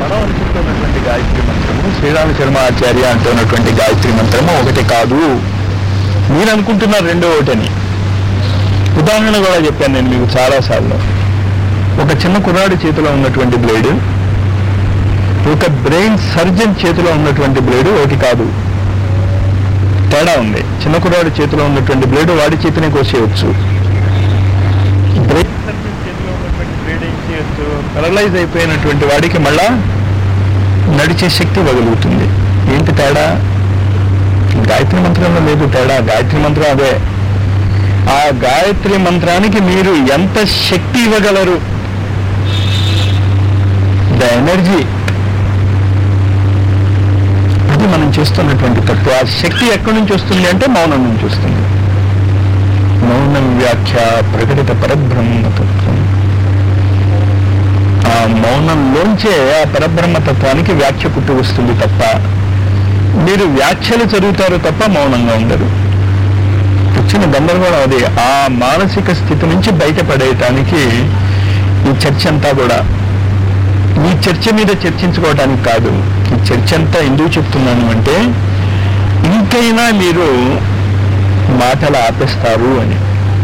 మనం అనుకుంటున్నటువంటి గాయత్రి మంత్రము శ్రీరామ శర్మ ఆచార్య అంటున్నటువంటి గాయత్రి మంత్రము ఒకటి కాదు మీరు అనుకుంటున్నారు రెండో ఒకటని ఉదాహరణ కూడా చెప్పాను నేను మీకు చాలాసార్లు ఒక చిన్న కుర్రాడి చేతిలో ఉన్నటువంటి బ్లేడ్ ఒక బ్రెయిన్ సర్జన్ చేతిలో ఉన్నటువంటి బ్లేడ్ ఒకటి కాదు తేడా ఉంది చిన్న కుర్రాడి చేతిలో ఉన్నటువంటి బ్లేడ్ వాడి చేతినే కోసేయచ్చు బ్రెయిన్ సర్జన్ చేతిలో ఉన్నటువంటి బ్లేడ్ ఏం చేయొచ్చు పెరలైజ్ అయిపోయినటువంటి వాడికి మళ్ళా నడిచే శక్తి వదులుతుంది ఏంటి తేడా గాయత్రి మంత్రంలో లేదు తేడా గాయత్రి మంత్రం అదే ఆ గాయత్రి మంత్రానికి మీరు ఎంత శక్తి ఇవ్వగలరు ద ఎనర్జీ అది మనం చేస్తున్నటువంటి తప్పు ఆ శక్తి ఎక్కడి నుంచి వస్తుంది అంటే మౌనం నుంచి వస్తుంది మౌనం వ్యాఖ్య ప్రకటిత పరబ్రహ్మతత్వం ఆ మౌనంలోంచే ఆ పరబ్రహ్మతత్వానికి వ్యాఖ్య పుట్టి వస్తుంది తప్ప మీరు వ్యాఖ్యలు చదువుతారు తప్ప మౌనంగా ఉండరు వచ్చిన గందరగోళం అది ఆ మానసిక స్థితి నుంచి బయటపడేయటానికి ఈ చర్చ అంతా కూడా ఈ చర్చ మీద చర్చించుకోవడానికి కాదు ఈ చర్చ అంతా ఎందుకు చెప్తున్నాను అంటే ఇంకైనా మీరు మాటలు ఆపేస్తారు అని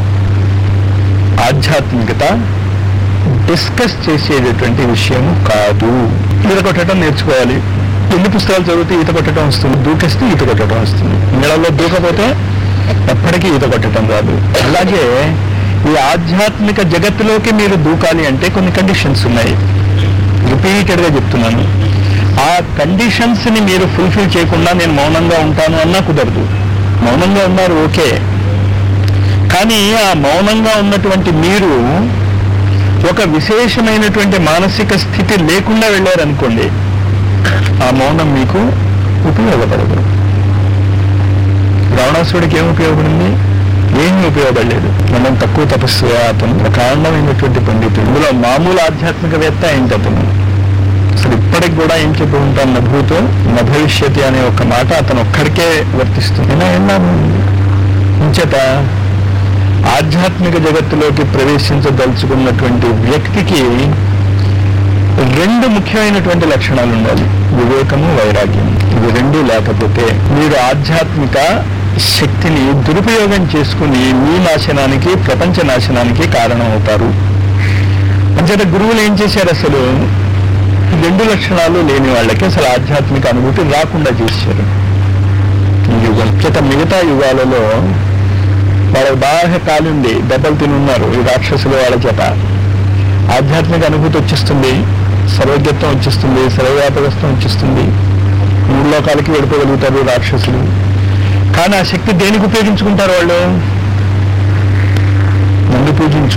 ఆధ్యాత్మికత డిస్కస్ చేసేటటువంటి విషయం కాదు ఈత కొట్టడం నేర్చుకోవాలి ఎన్ని పుస్తకాలు చదివితే ఈత కొట్టడం వస్తుంది దూకేస్తే ఈత కొట్టడం వస్తుంది నీళ్ళలో దూకపోతే ఎప్పటికీ ఈత కొట్టడం రాదు అలాగే ఈ ఆధ్యాత్మిక జగత్తులోకి మీరు దూకాలి అంటే కొన్ని కండిషన్స్ ఉన్నాయి రిపీటెడ్గా చెప్తున్నాను ఆ కండిషన్స్ ని మీరు ఫుల్ఫిల్ చేయకుండా నేను మౌనంగా ఉంటాను అన్నా కుదరదు మౌనంగా ఉన్నారు ఓకే కానీ ఆ మౌనంగా ఉన్నటువంటి మీరు ఒక విశేషమైనటువంటి మానసిక స్థితి లేకుండా వెళ్ళారనుకోండి ఆ మౌనం మీకు ఉపయోగపడదు రావణాసుడికి ఏం ఉపయోగపడింది ఏమీ ఉపయోగపడలేదు మనం తక్కువ తపస్సు అతను ప్రకాండమైనటువంటి పండితుడు ఇందులో మామూలు ఆధ్యాత్మికవేత్త ఏంటి అతను అసలు ఇప్పటికి కూడా ఏం చెప్పి ఉంటాను నభూతో నభవిష్యతి అనే ఒక మాట అతను ఒక్కడికే వర్తిస్తుంది అయినా ఏం లాభం ఉంది? ఇంచేత ఆధ్యాత్మిక జగత్తులోకి ప్రవేశించదలుచుకున్నటువంటి వ్యక్తికి రెండు ముఖ్యమైనటువంటి లక్షణాలు ఉండాలి వివేకము వైరాగ్యం ఇవి రెండు లేకపోతే మీరు ఆధ్యాత్మిక శక్తిని దురుపయోగం చేసుకుని మీ నాశనానికి ప్రపంచ నాశనానికి కారణం అవుతారు అంచేత గురువులు ఏం చేశారు అసలు ఈ రెండు లక్షణాలు లేని వాళ్ళకి అసలు ఆధ్యాత్మిక అనుభూతి రాకుండా చేశారు ఈ యుగం చేత మిగతా యుగాలలో వాళ్ళకి బాగా కాలుంది దెబ్బలు తిని ఉన్నారు ఈ రాక్షసులు వాళ్ళ చేత ఆధ్యాత్మిక అనుభూతి వచ్చేస్తుంది సర్వజ్ఞత్వం వచ్చేస్తుంది సర్వవ్యాపకత్వం వచ్చేస్తుంది మూడు లోకాలకి వెళ్ళిపోగలుగుతారు రాక్షసులు కానీ ఆ శక్తి దేనికి ఉపయోగించుకుంటారు వాళ్ళు నన్ను పూజించు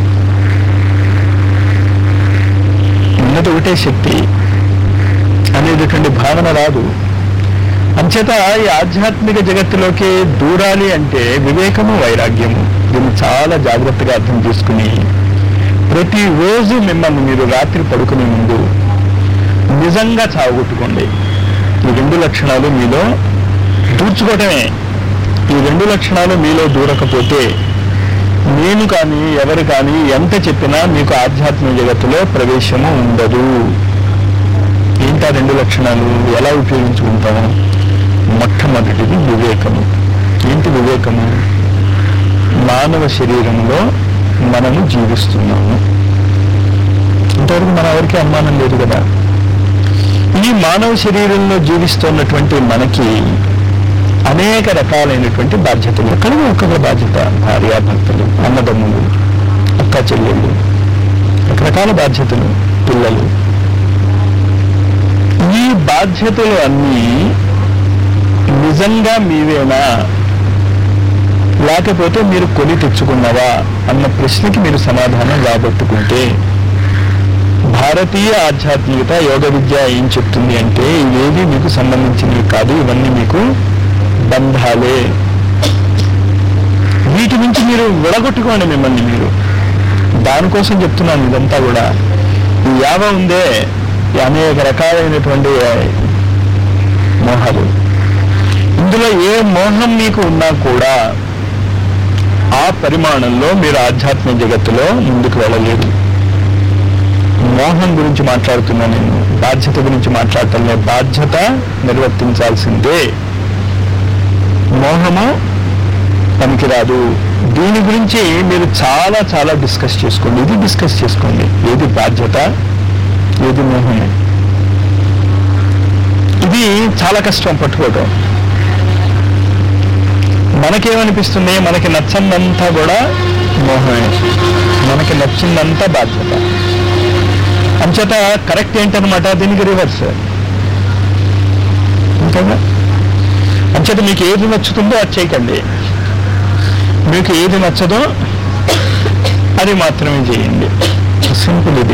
ఉన్నది ఒకటే శక్తి అనేటటువంటి భావన రాదు అంచేత ఈ ఆధ్యాత్మిక జగత్తులోకి దూరాలి అంటే వివేకము వైరాగ్యము దీన్ని చాలా జాగ్రత్తగా అర్థం చేసుకుని ప్రతిరోజు మిమ్మల్ని మీరు రాత్రి పడుకునే ముందు నిజంగా చావగొట్టుకోండి ఈ రెండు లక్షణాలు మీలో దూర్చుకోవటమే ఈ రెండు లక్షణాలు మీలో దూరకపోతే నేను కానీ ఎవరు కానీ ఎంత చెప్పినా మీకు ఆధ్యాత్మిక జగత్తులో ప్రవేశము ఉండదు ఏంటా రెండు లక్షణాలు ఎలా ఉపయోగించుకుంటాము మొట్టమొదటిది వివేకము ఏంటి వివేకము మానవ శరీరంలో మనము జీవిస్తున్నాము ఇంతవరకు మన ఎవరికి అనుమానం లేదు కదా ఈ మానవ శరీరంలో జీవిస్తున్నటువంటి మనకి అనేక రకాలైనటువంటి బాధ్యతలు ఎక్కడ ఒక్కొక్క బాధ్యత భార్యాభర్తలు అన్నదమ్ములు అక్క చెల్లెళ్ళు రకరకాల బాధ్యతలు పిల్లలు ఈ బాధ్యతలు అన్నీ నిజంగా మీవేనా లేకపోతే మీరు కొని తెచ్చుకున్నవా అన్న ప్రశ్నకి మీరు సమాధానం రాబట్టుకుంటే భారతీయ ఆధ్యాత్మికత యోగ విద్య ఏం చెప్తుంది అంటే ఇవేవి మీకు సంబంధించినవి కాదు ఇవన్నీ మీకు బంధాలే వీటి నుంచి మీరు విడగొట్టుకోండి మిమ్మల్ని మీరు దానికోసం చెప్తున్నాను ఇదంతా కూడా ఈ యావ ఉందే ఈ అనేక రకాలైనటువంటి మోహాలు ఇందులో ఏ మోహం మీకు ఉన్నా కూడా ఆ పరిమాణంలో మీరు ఆధ్యాత్మిక జగత్తులో ముందుకు వెళ్ళలేరు మోహం గురించి మాట్లాడుతున్నా నేను బాధ్యత గురించి మాట్లాడటం లేదు బాధ్యత నిర్వర్తించాల్సిందే మోహము పనికిరాదు దీని గురించి మీరు చాలా చాలా డిస్కస్ చేసుకోండి ఇది డిస్కస్ చేసుకోండి ఏది బాధ్యత ఏది మోహము ఇది చాలా కష్టం పట్టుకోవటం మనకేమనిపిస్తుంది మనకి నచ్చందంతా కూడా మోహమే మనకి నచ్చిందంతా బాధ్యత అంచేత కరెక్ట్ ఏంటనమాట దీనికి రివర్స్ అంతేగా అంచేత మీకు ఏది నచ్చుతుందో అది చేయకండి మీకు ఏది నచ్చదో అది మాత్రమే చేయండి సింపుల్ ఇది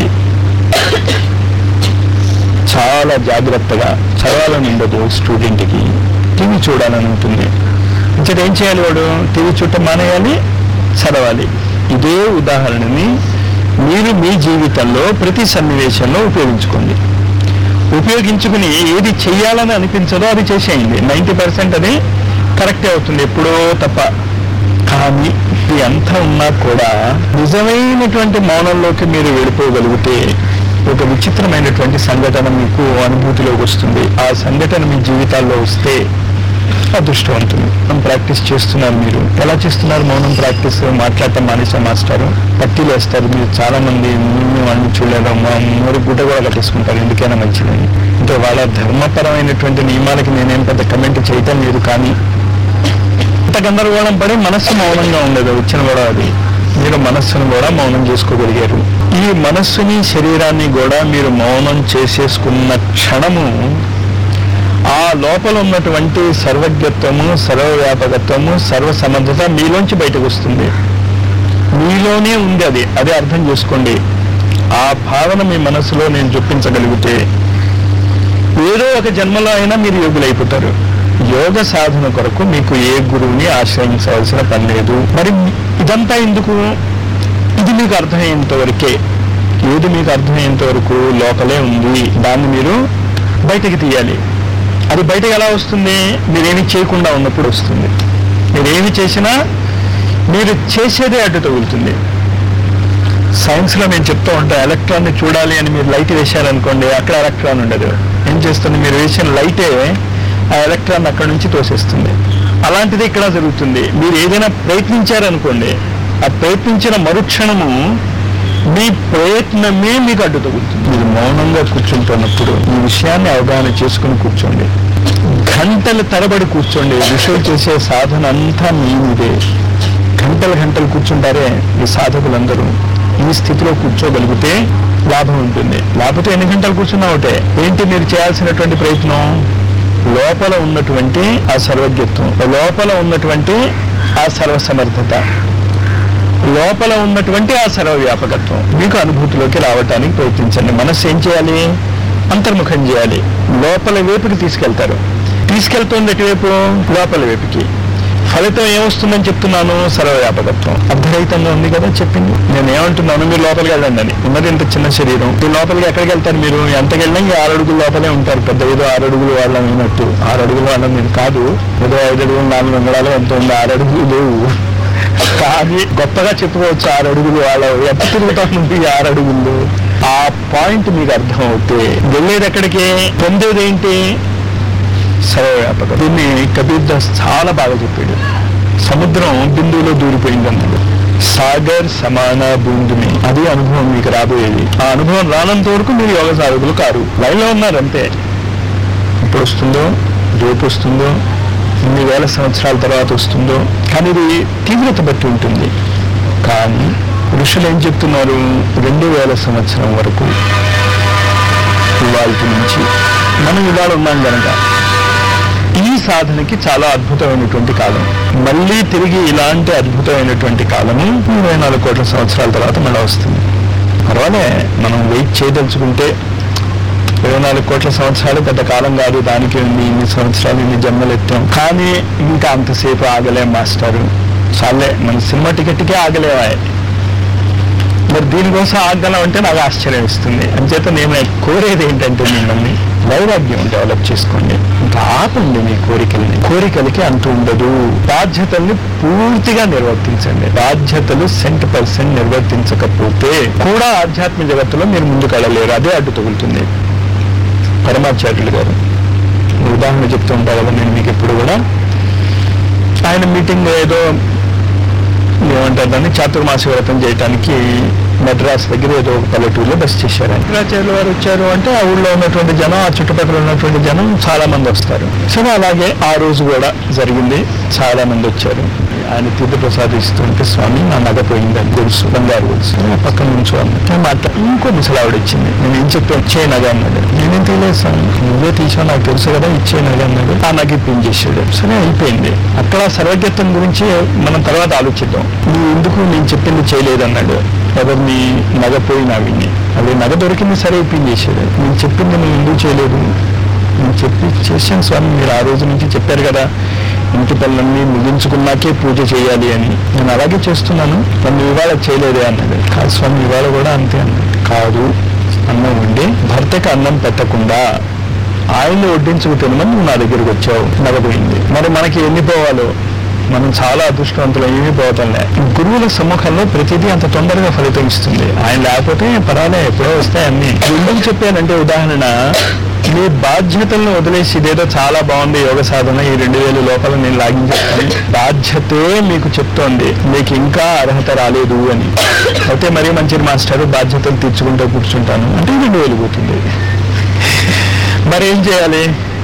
చాలా జాగ్రత్తగా చదవాలని ఉండదు స్టూడెంట్కి టీవీ చూడాలని ఉంటుంది అంచేత ఏం చేయాలి వాడు టీవీ చూడటం మానేయాలి చదవాలి ఇదే ఉదాహరణని మీరు మీ జీవితంలో ప్రతి సన్నివేశంలో ఉపయోగించుకోండి ఉపయోగించుకుని ఏది చెయ్యాలని అనిపించదో అది చేసేయండి నైంటీ పర్సెంట్ అది కరెక్టే అవుతుంది ఎప్పుడో తప్ప కానీ ఇది అంతా ఉన్నా కూడా నిజమైనటువంటి మౌనంలోకి మీరు వెళ్ళిపోగలిగితే ఒక విచిత్రమైనటువంటి సంఘటన మీకు అనుభూతిలోకి వస్తుంది ఆ సంఘటన మీ జీవితాల్లో వస్తే అదృష్టవంతులు మనం ప్రాక్టీస్ చేస్తున్నారు మీరు ఎలా చేస్తున్నారు మౌనం ప్రాక్టీస్ మాట్లాడటం మానేసే మాస్టారు పట్టీలు వేస్తారు మీరు చాలా మంది మేము వాళ్ళని చూడలేదు మా మూడు గుడ్డ కూడా కట్టేసుకుంటారు ఎందుకైనా మంచిదని అంటే వాళ్ళ ధర్మపరమైనటువంటి నియమాలకి నేనేం పెద్ద కమెంట్ చేయటం లేదు కానీ ఇంత గందరగోళం పడి మనస్సు మౌనంగా ఉండదు వచ్చిన కూడా అది మీరు మనస్సును కూడా మౌనం చేసుకోగలిగారు ఈ మనస్సుని శరీరాన్ని కూడా మీరు మౌనం చేసేసుకున్న క్షణము ఆ లోపల ఉన్నటువంటి సర్వజ్ఞత్వము సర్వవ్యాపకత్వము సర్వసమర్థత మీలోంచి బయటకు వస్తుంది మీలోనే ఉంది అది అదే అర్థం చేసుకోండి ఆ భావన మీ మనసులో నేను చూపించగలిగితే ఏదో ఒక జన్మలో అయినా మీరు యోగులైపోతారు యోగ సాధన కొరకు మీకు ఏ గురువుని ఆశ్రయించవలసిన పని లేదు మరి ఇదంతా ఎందుకు ఇది మీకు అర్థమయ్యేంత వరకే ఏది మీకు అర్థమయ్యేంత వరకు లోపలే ఉంది దాన్ని మీరు బయటకి తీయాలి అది బయటకు ఎలా వస్తుంది మీరేమి చేయకుండా ఉన్నప్పుడు వస్తుంది మీరేమి చేసినా మీరు చేసేదే అడ్డు తగులుతుంది సైన్స్లో మేము చెప్తూ ఉంటాం ఎలక్ట్రాన్ని చూడాలి అని మీరు లైట్ వేశారనుకోండి అక్కడ ఎలక్ట్రాన్ ఉండదు ఏం చేస్తుంది మీరు వేసిన లైటే ఆ ఎలక్ట్రాన్ అక్కడ నుంచి తోసేస్తుంది అలాంటిది ఇక్కడ జరుగుతుంది మీరు ఏదైనా ప్రయత్నించారనుకోండి ఆ ప్రయత్నించిన మరుక్షణము మీ ప్రయత్నమే మీకు అడ్డు తగులుతుంది మీరు మౌనంగా కూర్చుంటున్నప్పుడు ఈ విషయాన్ని అవగాహన చేసుకుని కూర్చోండి గంటల తరబడి కూర్చోండి ఋషులు చేసే సాధన అంతా మీదే గంటలు గంటలు కూర్చుంటారే ఈ సాధకులందరూ ఈ స్థితిలో కూర్చోగలిగితే లాభం ఉంటుంది లేకపోతే ఎన్ని గంటలు కూర్చున్నా ఒకటే ఏంటి మీరు చేయాల్సినటువంటి ప్రయత్నం లోపల ఉన్నటువంటి ఆ సర్వజ్ఞత్వం లోపల ఉన్నటువంటి ఆ సర్వసమర్థత లోపల ఉన్నటువంటి ఆ సర్వవ్యాపకత్వం మీకు అనుభూతిలోకి రావటానికి ప్రయత్నించండి మనస్సు ఏం చేయాలి అంతర్ముఖం చేయాలి లోపల వైపుకి తీసుకెళ్తారు తీసుకెళ్తుంది ఎటువైపు లోపల వైపుకి ఫలితం ఏమొస్తుందని చెప్తున్నాను సర్వవ్యాపకత్వం అర్ధరహితంగా ఉంది కదా చెప్పింది నేను ఏమంటున్నాను మీరు లోపలికి వెళ్ళండి అని ఉన్నది ఇంత చిన్న శరీరం ఈ లోపలికి ఎక్కడికి వెళ్తారు మీరు ఎంతకి వెళ్ళినా ఈ ఆరు అడుగులు లోపలే ఉంటారు పెద్ద ఏదో ఆరు అడుగులు వాళ్ళం అయినట్టు ఆరు అడుగులు వాళ్ళం మీరు కాదు ఏదో ఐదు అడుగులు నాలుగు వందలాలు ఎంత ఉంది ఆరు అడుగులు లేవు కానీ గొప్పగా చెప్పుకోవచ్చు ఆరు అడుగులు వాళ్ళ ఎంత తిరుగుతా ఉంది ఈ ఆరు అడుగులు ఆ పాయింట్ మీకు అర్థం అవుతే వెళ్ళేది ఎక్కడికి పొందేది ఏంటి సర్వవ్యాపకం దీన్ని కబీర్ దాస్ చాలా బాగా చెప్పాడు సముద్రం బిందువులో దూరిపోయింది అన్నాడు సాగర్ సమాన బూందుని అది అనుభవం మీకు రాబోయేది ఆ అనుభవం రానంత వరకు మీరు యోగ సాధకులు కారు లైన్లో ఉన్నారు అంతే ఇప్పుడు వస్తుందో రేపు వస్తుందో ఎన్ని వేల సంవత్సరాల తర్వాత వస్తుందో కానీ ఇది తీవ్రత బట్టి ఉంటుంది కానీ ఋషులు ఏం చెప్తున్నారు రెండు వేల సంవత్సరం వరకు ఇవాళ నుంచి మనం ఇవాళ ఉన్నాం కనుక ఈ సాధనకి చాలా అద్భుతమైనటువంటి కాలం మళ్ళీ తిరిగి ఇలాంటి అద్భుతమైనటువంటి కాలము ఇరవై నాలుగు కోట్ల సంవత్సరాల తర్వాత మళ్ళీ వస్తుంది పర్వాలే మనం వెయిట్ చేయదలుచుకుంటే ఇరవై నాలుగు కోట్ల సంవత్సరాలు పెద్ద కాలం కాదు దానికి ఉంది ఇన్ని సంవత్సరాలు ఇన్ని జన్మలు ఎత్తాం కానీ ఇంకా అంతసేపు ఆగలేం మాస్టారు చాలే మన సినిమా టికెట్కే ఆగలేవా మరి దీనికోసం ఆగలం అంటే నాకు ఆశ్చర్యం ఇస్తుంది అంచేత నేను కోరేది ఏంటంటే మిమ్మల్ని వైరాగ్యం డెవలప్ చేసుకోండి ఇంకా ఆపండి మీ కోరికల్ని కోరికలకి అంతు ఉండదు బాధ్యతల్ని పూర్తిగా నిర్వర్తించండి బాధ్యతలు సెంట్ పర్సెంట్ నిర్వర్తించకపోతే కూడా ఆధ్యాత్మిక జగత్తులో మీరు ముందుకు వెళ్ళలేరు అదే అడ్డు తగులుతుంది పరమాచార్యులు గారు ఉదాహరణ చెప్తూ ఉంటారు కదా నేను మీకు ఎప్పుడు కూడా ఆయన మీటింగ్ ఏదో ఏమంటారు దాన్ని చాతుర్మాస వ్రతం చేయడానికి మద్రాస్ దగ్గర ఏదో ఒక పల్లెటూరులో బస్ చేశారు ఆయన శంకరాచార్యుల వారు వచ్చారు అంటే ఆ ఊళ్ళో ఉన్నటువంటి జనం ఆ చుట్టుపక్కల ఉన్నటువంటి జనం చాలా మంది వస్తారు సరే అలాగే ఆ రోజు కూడా జరిగింది చాలా మంది వచ్చారు ఆయన తీర్థ ప్రసాదిస్తుంటే స్వామి నా నగ పోయిందని తెలుసు బంగారు తెలుసు ఆ పక్కన నుంచి అన్నట్టు మాట ఇంకో ముసలావిడ ఇచ్చింది నేను ఏం చెప్పి ఇచ్చే నగ అన్నాడు నేనేం తెలియదు స్వామి నువ్వే తీసావు నాకు తెలుసు కదా ఇచ్చే నగ అన్నాడు ఆ నగ ఇప్పించేసాడు సరే అయిపోయింది అక్కడ సర్వజ్ఞత్వం గురించి మనం తర్వాత ఆలోచిద్దాం నువ్వు ఎందుకు నేను చెప్పింది చేయలేదన్నాడు ఎవరు నీ నగ పోయిన విని అది నగ దొరికింది సరే ఇప్పించేసాడు నేను చెప్పింది నువ్వు ఎందుకు చేయలేదు నేను చెప్పి చేశాను స్వామి మీరు ఆ రోజు నుంచి చెప్పారు కదా ఇంటి పనులన్నీ ముగించుకున్నాకే పూజ చేయాలి అని నేను అలాగే చేస్తున్నాను నన్ను ఇవాళ చేయలేదే అన్నాడు కాదు స్వామి ఇవాళ కూడా అంతే అన్నాడు కాదు అన్నం వండి భర్తకి అన్నం పెట్టకుండా ఆయన్ని వడ్డించుకు తినమని నువ్వు నా దగ్గరికి వచ్చావు నగపోయింది మరి మనకి ఎన్ని పోవాలో మనం చాలా అదృష్టవంతులు ఏమీ పోవటంలే గురువుల సమ్ముఖంలో ప్రతిదీ అంత తొందరగా ఫలితం ఇస్తుంది ఆయన లేకపోతే పర్వాలే ఎప్పుడో వస్తాయి అన్ని ఎందుకు చెప్పానంటే ఉదాహరణ మీ బాధ్యతలను వదిలేసి ఇదేదో చాలా బాగుంది యోగ సాధన ఈ రెండు వేల లోపల నేను లాగించేస్తాను బాధ్యతే మీకు చెప్తోంది మీకు ఇంకా అర్హత రాలేదు అని అయితే మరీ మంచి మాస్టర్ బాధ్యతలు తీర్చుకుంటూ కూర్చుంటాను అంటే రెండు వేలు పోతుంది మరి ఏం చేయాలి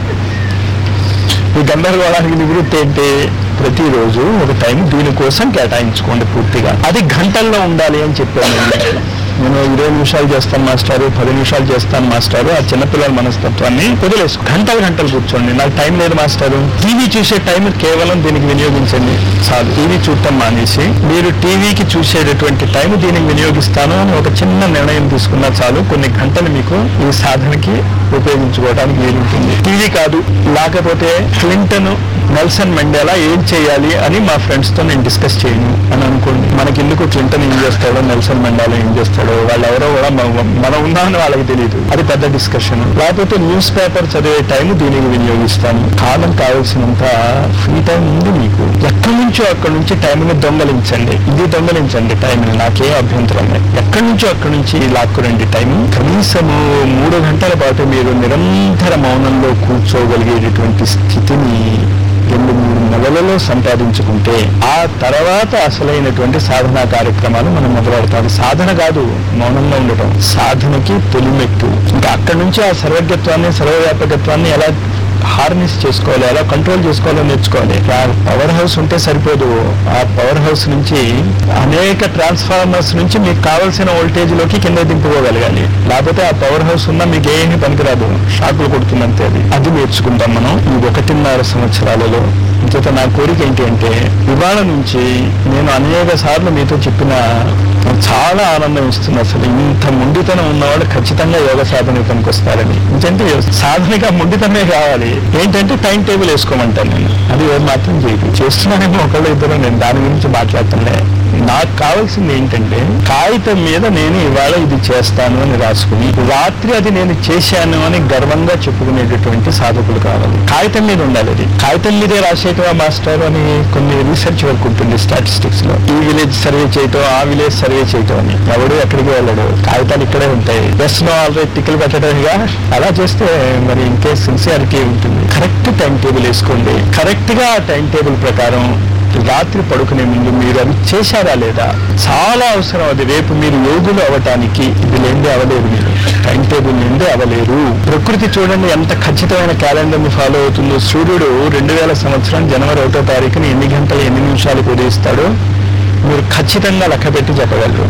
ఈ గందరగోళానికి నివృత్తి ఏంటి ప్రతిరోజు ఒక టైం దీనికోసం కేటాయించుకోండి పూర్తిగా అది గంటల్లో ఉండాలి అని చెప్పాను నేను. నేను ఇరవై నిమిషాలు చేస్తాను మాస్టారు పది నిమిషాలు చేస్తాను మాస్టారు ఆ చిన్నపిల్లల మనస్తత్వాన్ని వదిలేసు గంటలు గంటలు కూర్చోండి నాకు టైం లేదు మాస్టారు టీవీ చూసే టైం కేవలం దీనికి వినియోగించండి చాలు టీవీ చూడటం మానేసి మీరు టీవీకి చూసేటటువంటి టైం దీనికి వినియోగిస్తాను అని ఒక చిన్న నిర్ణయం తీసుకున్నా చాలు కొన్ని గంటలు మీకు ఈ సాధనకి ఉపయోగించుకోవడానికి వీలుంటుంది టీవీ కాదు లేకపోతే క్లింటన్ నెల్సన్ మండేలా ఏం చేయాలి అని మా ఫ్రెండ్స్ తో నేను డిస్కస్ చేయను అని అనుకోండి మనకి ఎందుకు క్లింటన్ ఏం చేస్తాడో నెల్సన్ మండేలా ఏం చేస్తాడో వాళ్ళు ఎవరో కూడా మ- మనం ఉన్నామని వాళ్ళకి తెలియదు అది పెద్ద డిస్కషన్ లేకపోతే న్యూస్ పేపర్ చదివే టైం దీనికి వినియోగిస్తాను కాలం కావాల్సినంత ఫ్రీ టైం ఉంది మీకు ఎక్కడి నుంచో అక్కడి నుంచి టైంని దొంగలించండి ఇది దొంగలించండి టైంని నాకే అభ్యంతరం లేదు ఎక్కడి నుంచో అక్కడి నుంచి లాక్కురండి టైం కనీసము మూడు గంటల పాటు మీరు నిరంతర మౌనంలో కూర్చోగలిగేటటువంటి స్థితిని రెండు మూడు నెలలలో సంపాదించుకుంటే ఆ తర్వాత అసలైనటువంటి సాధనా కార్యక్రమాలు మనం మొదలెడతాం సాధన కాదు మౌనంలో ఉండటం సాధనకి తొలిమెట్టు ఇంకా అక్కడి నుంచి ఆ సర్వజ్ఞత్వాన్ని సర్వవ్యాపకత్వాన్ని ఎలా హార్నెస్ చేసుకోవాలి ఎలా కంట్రోల్ చేసుకోవాలో నేర్చుకోవాలి ఆ పవర్ హౌస్ ఉంటే సరిపోదు ఆ పవర్ హౌస్ నుంచి అనేక ట్రాన్స్ఫార్మర్స్ నుంచి మీకు కావాల్సిన వోల్టేజ్ లోకి కింద దింపుకోగలగాలి లేకపోతే ఆ పవర్ హౌస్ ఉన్నా మీకు ఏమీ పనికిరాదు షాకులు కొడుతుందంతే అది అది నేర్చుకుంటాం మనం ఈ ఒకటిన్నర సంవత్సరాలలో ఇంకొక నా కోరిక ఏంటి అంటే ఇవాళ నుంచి నేను అనేక సార్లు మీతో చెప్పిన నాకు చాలా ఆనందం ఇస్తుంది అసలు ఇంత మొండితనం ఉన్నవాళ్ళు ఖచ్చితంగా యోగ సాధన పనికొస్తారని ఎందుకంటే సాధనగా మొండితనమే కావాలి ఏంటంటే టైం టేబుల్ వేసుకోమంటాను నేను అది ఎవరు మాత్రం చేయదు చేస్తున్నానేమో ఒకళ్ళు ఇద్దరు నేను దాని గురించి మాట్లాడుతుండే నాకు కావాల్సింది ఏంటంటే కాగితం మీద నేను ఇవాళ ఇది చేస్తాను అని రాసుకుని రాత్రి అది నేను చేశాను అని గర్వంగా చెప్పుకునేటటువంటి సాధకులు కావాలి కాగితం మీద ఉండాలి అది కాగితం మీదే రాసేయటం మాస్టర్ అని కొన్ని రీసెర్చ్ వర్క్ ఉంటుంది స్టాటిస్టిక్స్ లో ఈ విలేజ్ సర్వే చేయటం ఆ విలేజ్ సర్వే చేయటం అని ఎవడు ఎక్కడికి వెళ్ళడు కాగితాలు ఇక్కడే ఉంటాయి బెస్ట్ నో ఆల్రెడీ టిక్కులు పెట్టడమేగా అలా చేస్తే మరి ఇంకే సిన్సియారిటీ ఉంటుంది కరెక్ట్ టైం టేబుల్ వేసుకోండి కరెక్ట్ గా ఆ టైం టేబుల్ ప్రకారం రాత్రి పడుకునే ముందు మీరు అవి చేశారా లేదా చాలా అవసరం అది రేపు మీరు యోగులు అవటానికి ఇది లేనిదే అవలేరు మీరు టైం టేబుల్ నిందే అవలేరు ప్రకృతి చూడండి ఎంత ఖచ్చితమైన క్యాలెండర్ ని ఫాలో అవుతుందో సూర్యుడు రెండు వేల సంవత్సరం జనవరి ఒకటో తారీఖున ఎన్ని గంటలు ఎన్ని నిమిషాలకు ఉదయిస్తాడో మీరు ఖచ్చితంగా లెక్క పెట్టి చెప్పగలరు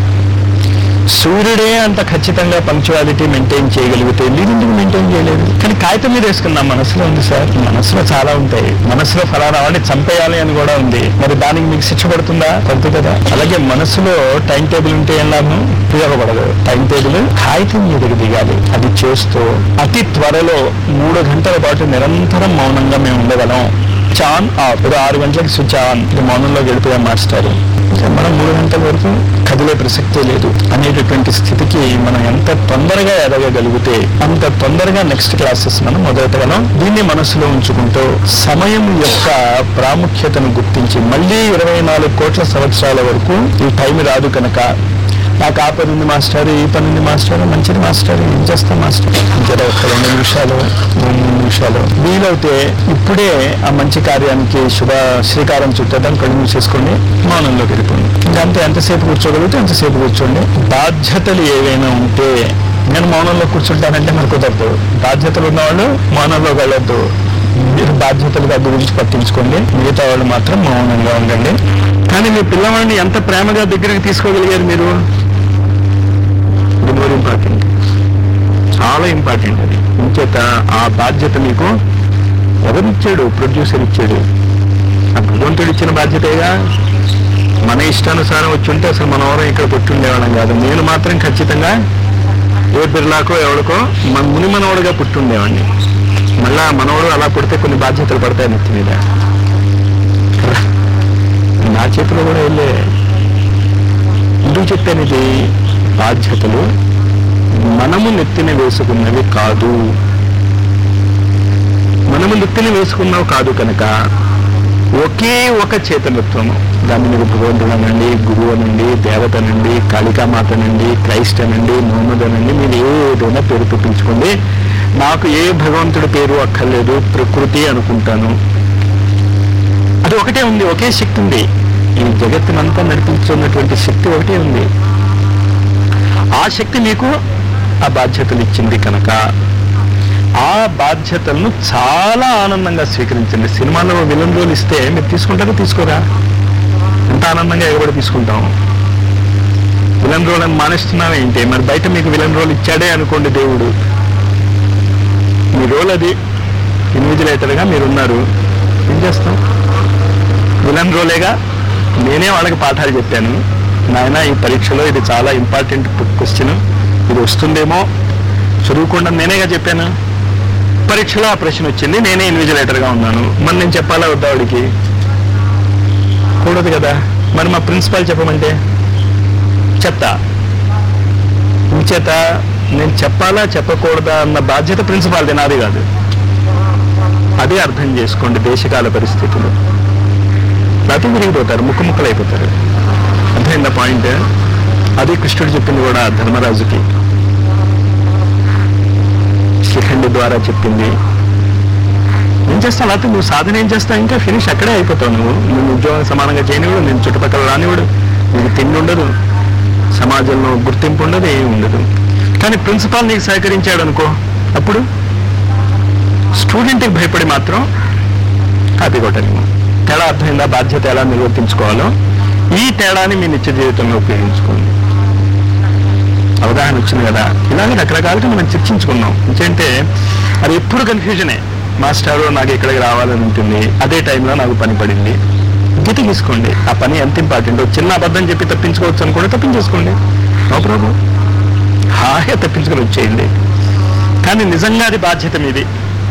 సూర్యుడే అంత ఖచ్చితంగా పంక్చువాలిటీ మెయింటైన్ చేయగలిగితే మీరు ఎందుకు మెయింటైన్ చేయలేదు కానీ కాగితం మీద వేసుకున్నాం మనసులో ఉంది సార్ మనసులో చాలా ఉంటాయి మనసులో ఫలానా వాడిని చంపేయాలి అని కూడా ఉంది మరి దానికి మీకు శిక్ష పడుతుందా పడుతుంది కదా అలాగే మనసులో టైం టేబుల్ ఉంటే ఏం లాభం ఉపయోగపడదు టైం టేబుల్ కాగితం మీదకి దిగాలి అది చేస్తూ అతి త్వరలో మూడు గంటల పాటు నిరంతరం మౌనంగా మేము ఉండగలం చాన్ ఆఫ్ ఇప్పుడు ఆరు గంటలకు స్విచ్ ఆన్ ఇది మౌనంలో గడిపోయాం మాస్టర్ ఇంకా మనం మూడు గంటల వరకు కదిలే ప్రసక్తే లేదు అనేటటువంటి స్థితికి మనం ఎంత తొందరగా ఎదగగలిగితే అంత తొందరగా నెక్స్ట్ క్లాసెస్ మనం మొదలెట్టగలం దీన్ని మనసులో ఉంచుకుంటూ సమయం యొక్క ప్రాముఖ్యతను గుర్తించి మళ్ళీ ఇరవై నాలుగు కోట్ల సంవత్సరాల వరకు ఈ టైం రాదు కనుక నాకు ఆ పని ఉంది మాస్టర్ ఈ పని ఉంది మాస్టర్ మంచిది మాస్టర్ ఏం చేస్తాం మాస్టర్ జర ఒక రెండు నిమిషాలు మూడు నిమిషాలు వీలైతే ఇప్పుడే ఆ మంచి కార్యానికి శుభ శ్రీకారం చుట్టడం కళ్ళు మూసేసుకోండి మౌనంలోకి వెళ్ళిపోండి ఇంకా అంతే ఎంతసేపు కూర్చోగలిగితే ఎంతసేపు కూర్చోండి బాధ్యతలు ఏవైనా ఉంటే నేను మౌనంలో కూర్చుంటానంటే మరి కుదరదు బాధ్యతలు ఉన్నవాళ్ళు మౌనంలోకి వెళ్ళొద్దు మీరు బాధ్యతలు దాని గురించి పట్టించుకోండి మిగతా వాళ్ళు మాత్రం మౌనంగా ఉండండి కానీ మీ పిల్లవాడిని ఎంత ప్రేమగా దగ్గరికి తీసుకోగలిగారు మీరు ఇది మోర్ ఇంపార్టెంట్ చాలా ఇంపార్టెంట్ అది ఇంచేత ఆ బాధ్యత మీకు ఎవరిచ్చాడు ప్రొడ్యూసర్ ఇచ్చాడు ఆ భగవంతుడు ఇచ్చిన బాధ్యతేగా మన ఇష్టానుసారం వచ్చి ఉంటే అసలు మన ఎవరం ఇక్కడ కొట్టి ఉండేవాళ్ళం కాదు నేను మాత్రం ఖచ్చితంగా ఏ బిర్లాకో ఎవరికో మన ముని మనవడుగా పుట్టి ఉండేవాడిని మళ్ళా మనవడు అలా పుడితే కొన్ని బాధ్యతలు పడతాయి నెత్తి మీద నా చేతిలో కూడా వెళ్ళే ఎందుకు చెప్పాను ఇది బాధ్యతలు మనము నెత్తిన వేసుకున్నవి కాదు మనము నెత్తిన వేసుకున్నవి కాదు కనుక ఒకే ఒక చేతనత్వము దాన్ని మీరు భగవంతుడు అనండి గురువు అనండి దేవత అనండి కాళికామాత అనండి క్రైస్ట్ అనండి మహమ్మద్ అనండి మీరు ఏదైనా పేరు పిలిపించుకోండి నాకు ఏ భగవంతుడి పేరు అక్కర్లేదు ప్రకృతి అనుకుంటాను అది ఒకటే ఉంది ఒకే శక్తి ఉంది ఈ జగత్తునంతా నడిపించున్నటువంటి శక్తి ఒకటే ఉంది ఆ శక్తి మీకు ఆ బాధ్యతలు ఇచ్చింది కనుక ఆ బాధ్యతలను చాలా ఆనందంగా స్వీకరించండి సినిమాలో విలన్ రోల్ ఇస్తే మీరు తీసుకుంటారా తీసుకోరా ఎంత ఆనందంగా ఎగబడి తీసుకుంటాం విలన్ రోల్ అని మానేస్తున్నాం ఏంటి మరి బయట మీకు విలన్ రోల్ ఇచ్చాడే అనుకోండి దేవుడు మీ రోల్ అది ఇన్విజిలేటర్గా మీరున్నారు ఏం చేస్తాం విలన్ రోలేగా నేనే వాళ్ళకి పాఠాలు చెప్పాను నాయన ఈ పరీక్షలో ఇది చాలా ఇంపార్టెంట్ క్వశ్చన్ ఇది వస్తుందేమో చదువుకుండా నేనేగా చెప్పాను పరీక్షలో ఆ ప్రశ్న వచ్చింది నేనే ఇన్విజిలేటర్గా ఉన్నాను మరి నేను చెప్పాలా వద్దా వాడికి కూడదు కదా మరి మా ప్రిన్సిపాల్ చెప్పమంటే చెప్తా ఇంచేత నేను చెప్పాలా చెప్పకూడదా అన్న బాధ్యత ప్రిన్సిపాల్ది నాది కాదు అదే అర్థం చేసుకోండి దేశకాల పరిస్థితులు లేకపోతే విరిగిపోతారు ముక్కు ముక్కలు అయిపోతారు అర్థమైందా పాయింట్ అదే కృష్ణుడు చెప్పింది కూడా ధర్మరాజుకి శిఖండి ద్వారా చెప్పింది ఏం చేస్తావు లేకపోతే నువ్వు సాధన ఏం చేస్తావు ఇంకా ఫినిష్ అక్కడే అయిపోతావు నువ్వు నువ్వు ఉద్యోగం సమానంగా చేయనివాడు నేను చుట్టుపక్కల రానివాడు నీకు తిండి ఉండదు సమాజంలో గుర్తింపు ఉండదు ఏమి ఉండదు కానీ ప్రిన్సిపాల్ నీకు సహకరించాడు అనుకో అప్పుడు స్టూడెంట్కి భయపడి మాత్రం కాపీ కొట్టలేము తేడా అర్థమైందా బాధ్యత ఎలా నిర్వర్తించుకోవాలో ఈ తేడాని మీ నిత్య జీవితంలో ఉపయోగించుకోండి అవగాహన వచ్చింది కదా ఇలాగే రకరకాలుగా మనం చర్చించుకున్నాం ఎందుకంటే అది ఎప్పుడు కన్ఫ్యూజనే మాస్టారు నాకు ఇక్కడికి రావాలని ఉంటుంది అదే టైంలో నాకు పని పడింది గతి తీసుకోండి ఆ పని ఎంత ఇంపార్టెంట్ చిన్న అబద్ధం చెప్పి తప్పించుకోవచ్చు అనుకుంటే తప్పించేసుకోండి నో ప్రాబ్లం హాయిగా తప్పించుకొని వచ్చేయండి కానీ నిజంగా అది బాధ్యత మీది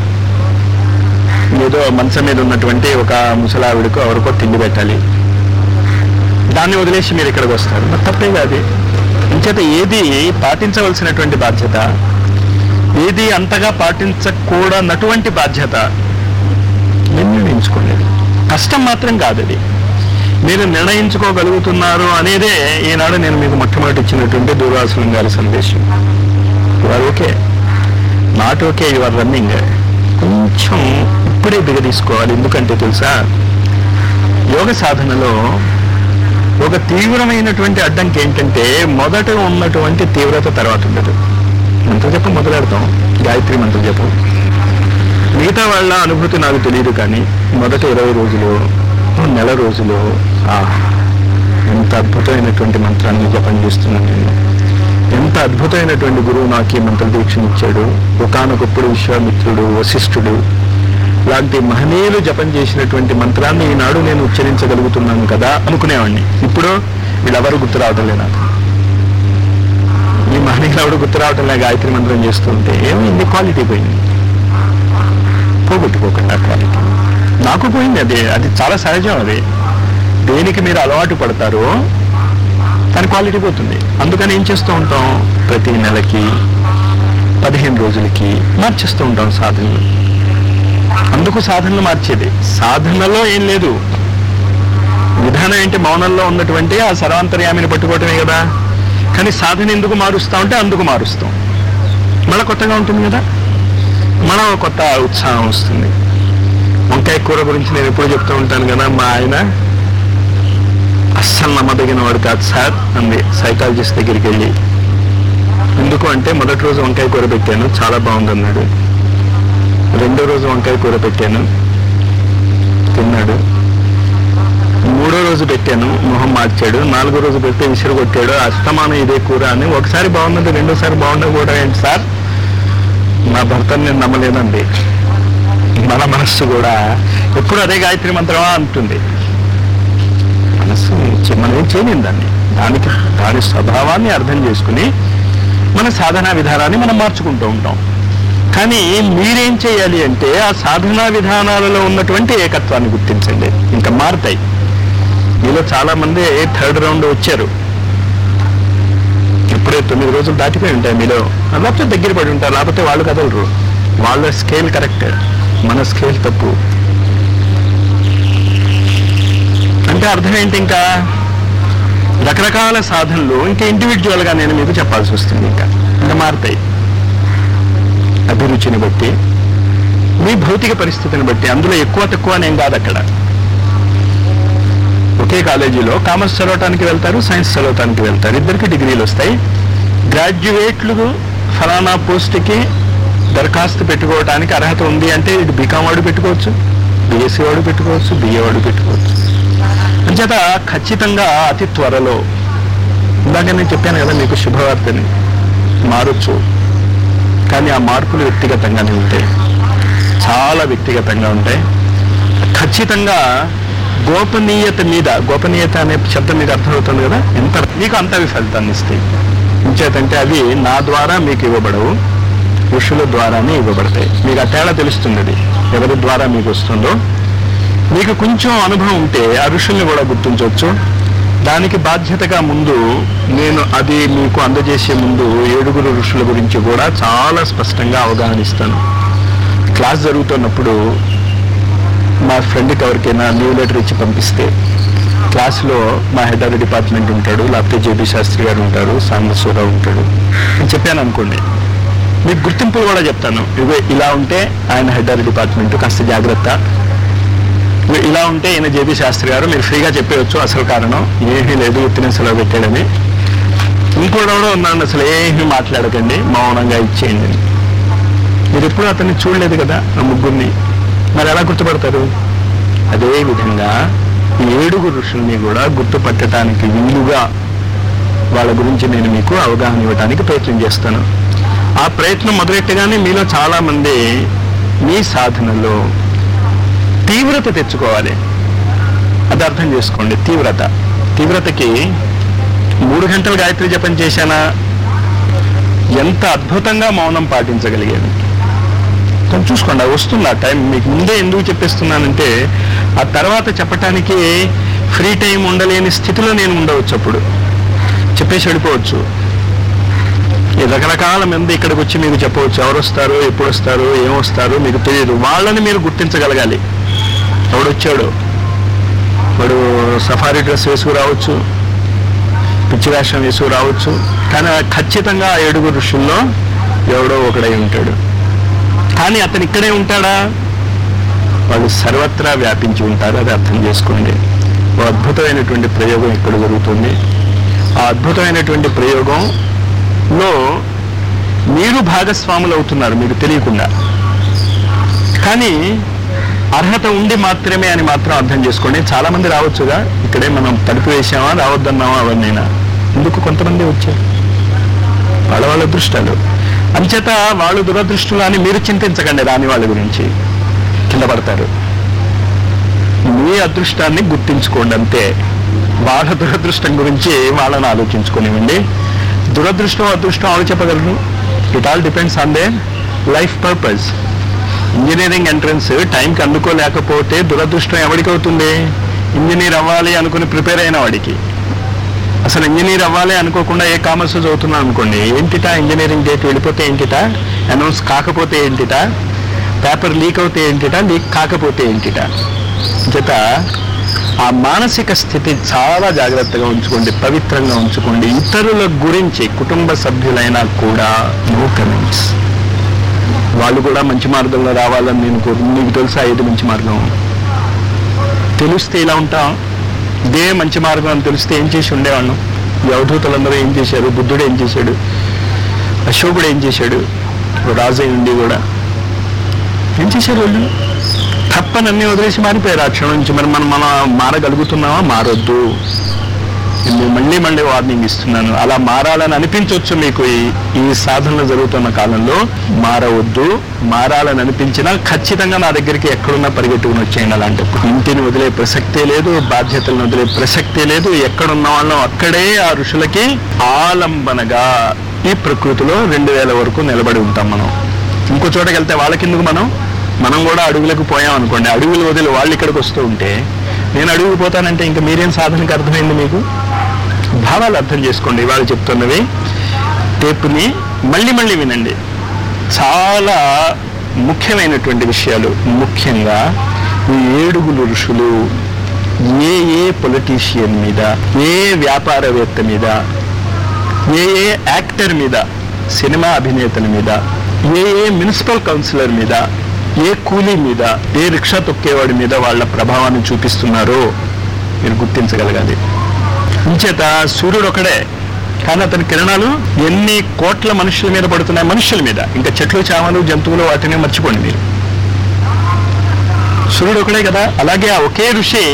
ఏదో మంచం మీద ఉన్నటువంటి ఒక ముసలావిడకు ఎవరికో తిండి పెట్టాలి దాన్ని వదిలేసి మీరు ఇక్కడికి వస్తారు మరి తప్పే కాదు ఇంచేత ఏది పాటించవలసినటువంటి బాధ్యత ఏది అంతగా పాటించకూడనటువంటి బాధ్యత నిర్ణయించుకోండి కష్టం మాత్రం కాదు అది మీరు నిర్ణయించుకోగలుగుతున్నారు అనేదే ఈనాడు నేను మీకు మొట్టమొదటి ఇచ్చినటువంటి దూర్వాసులం గారి సందేశం you're okay not okay you're running కొంచెం ఇప్పుడే దిగదీసుకోవాలి ఎందుకంటే తెలుసా యోగ సాధనలో ఒక తీవ్రమైనటువంటి అడ్డంకి ఏంటంటే మొదట ఉన్నటువంటి తీవ్రత తర్వాత ఉండదు మంత్ర జపం మొదలెడతాం గాయత్రి మంత్ర జపం మిగతా వాళ్ళ అనుభూతి నాకు తెలియదు కానీ మొదట ఇరవై రోజులు నెల రోజులు ఆ ఎంత అద్భుతమైనటువంటి మంత్రాన్ని జపం చేస్తున్నాను నేను ఎంత అద్భుతమైనటువంటి గురువు నాకు ఈ మంత్ర దీక్షను ఇచ్చాడు ఒకనొకప్పుడు విశ్వామిత్రుడు వశిష్ఠుడు లాంటి మహనీయులు జపం చేసినటువంటి మంత్రాన్ని ఈనాడు నేను ఉచ్చరించగలుగుతున్నాను కదా అనుకునేవాడిని ఇప్పుడు వీళ్ళెవరు గుర్తు రావటం లేదు నాకు ఈ మహనీయులు ఎవడు గుర్తు రావటం లే గాయత్రి మంత్రం చేస్తుంటే ఏమైంది క్వాలిటీ పోయింది పోగొట్టుకోకండి ఆ క్వాలిటీ నాకు పోయింది అది అది చాలా సహజం అది దేనికి మీరు అలవాటు పడతారో దాని క్వాలిటీ పోతుంది అందుకని ఏం చేస్తూ ఉంటాం ప్రతి నెలకి పదిహేను రోజులకి మార్చేస్తూ ఉంటాం సాధనలు అందుకు సాధనలు మార్చేది సాధనలో ఏం లేదు విధానం ఏంటి మౌనంలో ఉన్నటువంటి ఆ సర్వాంతర్యామిని పట్టుకోవటమే కదా కానీ సాధన ఎందుకు మారుస్తా ఉంటే అందుకు మారుస్తాం మళ్ళీ కొత్తగా ఉంటుంది కదా మళ్ళా ఒక కొత్త ఉత్సాహం వస్తుంది వంకాయ కూర గురించి నేను ఎప్పుడు చెప్తూ ఉంటాను కదా మా ఆయన అస్సలు నమ్మదగిన వాడు కాదు సార్ అంది సైకాలజిస్ట్ దగ్గరికి వెళ్ళి ఎందుకు అంటే మొదటి రోజు వంకాయ కూర పెట్టాను చాలా బాగుందన్నాడు రెండో రోజు వంకాయ కూర పెట్టాను తిన్నాడు మూడో రోజు పెట్టాను మొహం మార్చాడు నాలుగో రోజు పెడితే విసిరు కొట్టాడు అస్తమానం ఇదే కూర అని ఒకసారి బాగున్నది రెండోసారి బాగుండకపోవడం ఏంటి సార్ నా భర్తను నేను నమ్మలేనండి మన మనస్సు కూడా ఎప్పుడు అదే గాయత్రి మంత్రమా అంటుంది మనస్సు చె- మనం ఏం చేయలేం దాన్ని దానికి దాని స్వభావాన్ని అర్థం చేసుకుని మన సాధనా విధానాన్ని మనం మార్చుకుంటూ ఉంటాం కానీ మీరేం చేయాలి అంటే ఆ సాధనా విధానాలలో ఉన్నటువంటి ఏకత్వాన్ని గుర్తించండి ఇంకా మారుతాయి మీలో చాలా మంది థర్డ్ రౌండ్ వచ్చారు ఇప్పుడే తొమ్మిది రోజులు దాటిపోయి ఉంటాయి మీలో లేకపోతే దగ్గర పడి ఉంటారు లేకపోతే వాళ్ళు కదలరు వాళ్ళ స్కేల్ కరెక్ట్ మన స్కేల్ తప్పు అంటే అర్థం ఏంటి ఇంకా రకరకాల సాధనలు ఇంకా ఇండివిజువల్ గా నేను మీకు చెప్పాల్సి వస్తుంది ఇంకా ఇంకా మారుతాయి అభిరుచిని బట్టి మీ భౌతిక పరిస్థితిని బట్టి అందులో ఎక్కువ తక్కువ నేను కాదు అక్కడ ఒకే కాలేజీలో కామర్స్ చదవటానికి వెళ్తారు సైన్స్ చదవటానికి వెళ్తారు ఇద్దరికి డిగ్రీలు వస్తాయి గ్రాడ్యుయేట్లు ఫలానా పోస్ట్కి దరఖాస్తు పెట్టుకోవడానికి అర్హత ఉంది అంటే ఇటు బీకామ్ వాడు పెట్టుకోవచ్చు బీఎస్సీ వాడు పెట్టుకోవచ్చు బిఏ వాడు పెట్టుకోవచ్చు అంచేత ఖచ్చితంగా అతి త్వరలో ఇందాక నేను చెప్పాను కదా మీకు శుభవార్తని మారొచ్చు కానీ ఆ మార్పులు వ్యక్తిగతంగానే ఉంటాయి చాలా వ్యక్తిగతంగా ఉంటాయి ఖచ్చితంగా గోపనీయత మీద గోపనీయత అనే శబ్దం మీకు అర్థమవుతుంది కదా ఎంత మీకు అంత అవి ఫలితాన్ని ఇస్తాయి ఇంచేతంటే అవి నా ద్వారా మీకు ఇవ్వబడవు ఋషుల ద్వారానే ఇవ్వబడతాయి మీకు ఆ తేడా తెలుస్తుంది అది ఎవరి ద్వారా మీకు వస్తుందో మీకు కొంచెం అనుభవం ఉంటే ఆ ఋషుల్ని కూడా గుర్తించవచ్చు దానికి బాధ్యతగా ముందు నేను అది మీకు అందజేసే ముందు ఏడుగురు ఋషుల గురించి కూడా చాలా స్పష్టంగా అవగాహన ఇస్తాను క్లాస్ జరుగుతున్నప్పుడు మా ఫ్రెండ్కి ఎవరికైనా లీవ్ లెటర్ ఇచ్చి పంపిస్తే క్లాస్లో మా హెడ్ ఆఫ్ డిపార్ట్మెంట్ ఉంటాడు లేకపోతే జేబీ శాస్త్రి గారు ఉంటారు సాంబశివరావు ఉంటాడు నేను చెప్పాను అనుకోండి మీకు గుర్తింపులు కూడా చెప్తాను ఇవే ఇలా ఉంటే ఆయన హెడ్ ఆఫ్ డిపార్ట్మెంట్ కాస్త జాగ్రత్త ఇగో ఇలా ఉంటే ఈయన జేబీ శాస్త్రి గారు మీరు ఫ్రీగా చెప్పేయచ్చు అసలు కారణం ఏమీ లేదు ఉత్తిన సెలవు పెట్టాడని ఇంకోటి కూడా ఉన్నాను అసలు ఏమీ మాట్లాడకండి మౌనంగా ఇచ్చేయండి అని. మీరు ఎప్పుడు అతన్ని చూడలేదు కదా ఆ ముగ్గురిని మరి ఎలా గుర్తుపడతారు అదే విధంగా ఈ ఏడుగు ఋషుల్ని కూడా గుర్తుపట్టడానికి వీలుగా వాళ్ళ గురించి నేను మీకు అవగాహన ఇవ్వడానికి ప్రయత్నం చేస్తాను ఆ ప్రయత్నం మొదలెట్టగానే మీలో చాలా మంది మీ సాధనలో తీవ్రత తెచ్చుకోవాలి అది అర్థం చేసుకోండి తీవ్రత తీవ్రతకి మూడు గంటలు గాయత్రి జపం చేశానా ఎంత అద్భుతంగా మౌనం పాటించగలిగాను కొంచెం చూసుకోండి అది వస్తుంది ఆ టైం మీకు ముందే ఎందుకు చెప్పేస్తున్నానంటే ఆ తర్వాత చెప్పటానికి ఫ్రీ టైం ఉండలేని స్థితిలో నేను ఉండవచ్చు అప్పుడు చెప్పేసి వెళ్ళిపోవచ్చు ఈ రకరకాల మంది ఇక్కడికి వచ్చి మీకు చెప్పవచ్చు ఎవరు వస్తారు ఎప్పుడు వస్తారు ఏం వస్తారు మీకు తెలియదు వాళ్ళని మీరు గుర్తించగలగాలి ఎవడు వచ్చాడు వాడు సఫారీ డ్రెస్ వేసుకు రావచ్చు పిచ్చి వేషం వేసుకు రావచ్చు కానీ ఆ ఖచ్చితంగా ఆ ఏడుగురు ఋషుల్లో ఎవడో ఒకడై ఉంటాడు కానీ అతను ఇక్కడే ఉంటాడా వాళ్ళు సర్వత్రా వ్యాపించి ఉంటారు అది అర్థం చేసుకోండి ఓ అద్భుతమైనటువంటి ప్రయోగం ఇక్కడ జరుగుతుంది ఆ అద్భుతమైనటువంటి ప్రయోగంలో మీరు భాగస్వాములు అవుతున్నారు మీకు తెలియకుండా కానీ అర్హత ఉండి మాత్రమే అని మాత్రం అర్థం చేసుకోండి చాలా మంది రావచ్చుగా ఇక్కడే మనం తలుపు వేసామా రావద్దన్నామా అవన్నైనా ఎందుకు కొంతమంది వచ్చారు వాళ్ళ వాళ్ళ అదృష్టాలు అంచేత వాళ్ళు దురదృష్టులు అని మీరు చింతించకండి రాని వాళ్ళ గురించి కింద పడతారు మీ అదృష్టాన్ని గుర్తించుకోండి అంతే వాళ్ళ దురదృష్టం గురించి వాళ్ళని ఆలోచించుకోనివ్వండి దురదృష్టం అదృష్టం ఆలో చెప్పగలరు it all depends on the life purpose engineering entrance టైంకి అందుకోలేకపోతే దురదృష్టం ఎవరికి అవుతుంది ఇంజనీర్ అవ్వాలి అనుకుని ప్రిపేర్ అయిన వాడికి అసలు ఇంజనీర్ అవ్వాలి అనుకోకుండా ఏ కామర్స్ చదువుతున్నాను అనుకోండి ఏంటిటా ఇంజనీరింగ్ డేట్ వెళ్ళిపోతే ఏంటిటా అనౌన్స్ కాకపోతే ఏంటిటా పేపర్ లీక్ అవుతే ఏంటిటా లీక్ కాకపోతే ఏంటిటా చేత ఆ మానసిక స్థితి చాలా జాగ్రత్తగా ఉంచుకోండి పవిత్రంగా ఉంచుకోండి ఇతరుల గురించి కుటుంబ సభ్యులైనా కూడా నో కమెంట్స్ వాళ్ళు కూడా మంచి మార్గంలో రావాలని నేను కోరు నీకు తెలుసా ఏది మంచి మార్గం తెలిస్తే ఇలా ఉంటాం ఇదే మంచి మార్గం అని తెలిస్తే ఏం చేసి ఉండేవాళ్ళం ఈ అవధూతలందరూ ఏం చేశారు బుద్ధుడు ఏం చేశాడు అశోకుడు ఏం చేశాడు రాజు ఉండి కూడా ఏం చేశారు వాళ్ళు తప్పనన్నీ వదిలేసి మారిపోయారు ఆ క్షణం నుంచి మరి మనం మనం మారగలుగుతున్నామా మారొద్దు నేను మళ్ళీ మళ్ళీ వార్నింగ్ ఇస్తున్నాను అలా మారాలని అనిపించవచ్చు మీకు ఈ ఈ సాధనలు జరుగుతున్న కాలంలో మారవద్దు మారాలని అనిపించినా ఖచ్చితంగా నా దగ్గరికి ఎక్కడున్నా పరిగెట్టుకుని వచ్చేయండి అలాంటప్పుడు ఇంటిని వదిలే ప్రసక్తే లేదు బాధ్యతలను వదిలే ప్రసక్తే లేదు ఎక్కడున్న వాళ్ళం అక్కడే ఆ ఋషులకి ఆలంబనగా ఈ ప్రకృతిలో రెండు వేల వరకు నిలబడి ఉంటాం మనం ఇంకో చోటకి వెళ్తే వాళ్ళకెందుకు మనం మనం కూడా అడుగులకు పోయాం అనుకోండి అడుగులు వదిలి వాళ్ళు ఇక్కడికి వస్తూ ఉంటే నేను అడుగుకు పోతానంటే ఇంకా మీరేం సాధనకి అర్థమైంది మీకు భావాలు అర్థం చేసుకోండి వాళ్ళు చెప్తున్నవి టేపుని మళ్ళీ మళ్ళీ వినండి చాలా ముఖ్యమైనటువంటి విషయాలు ముఖ్యంగా ఈ ఏడుగులు ఋషులు ఏ ఏ పొలిటీషియన్ మీద ఏ వ్యాపారవేత్త మీద ఏ ఏ యాక్టర్ మీద సినిమా అభినేతల మీద ఏ ఏ మున్సిపల్ కౌన్సిలర్ మీద ఏ కూలీ మీద ఏ రిక్షా తొక్కేవాడి మీద వాళ్ళ ప్రభావాన్ని చూపిస్తున్నారో మీరు గుర్తించగలగాలి ఇంచేత సూర్యుడు ఒకడే కానీ అతని కిరణాలు ఎన్ని కోట్ల మనుషుల మీద పడుతున్నాయి మనుషుల మీద ఇంకా చెట్లు చామలు జంతువులు వాటిని మర్చిపోండి మీరు సూర్యుడు ఒకడే కదా అలాగే ఆ ఒకే ఋషి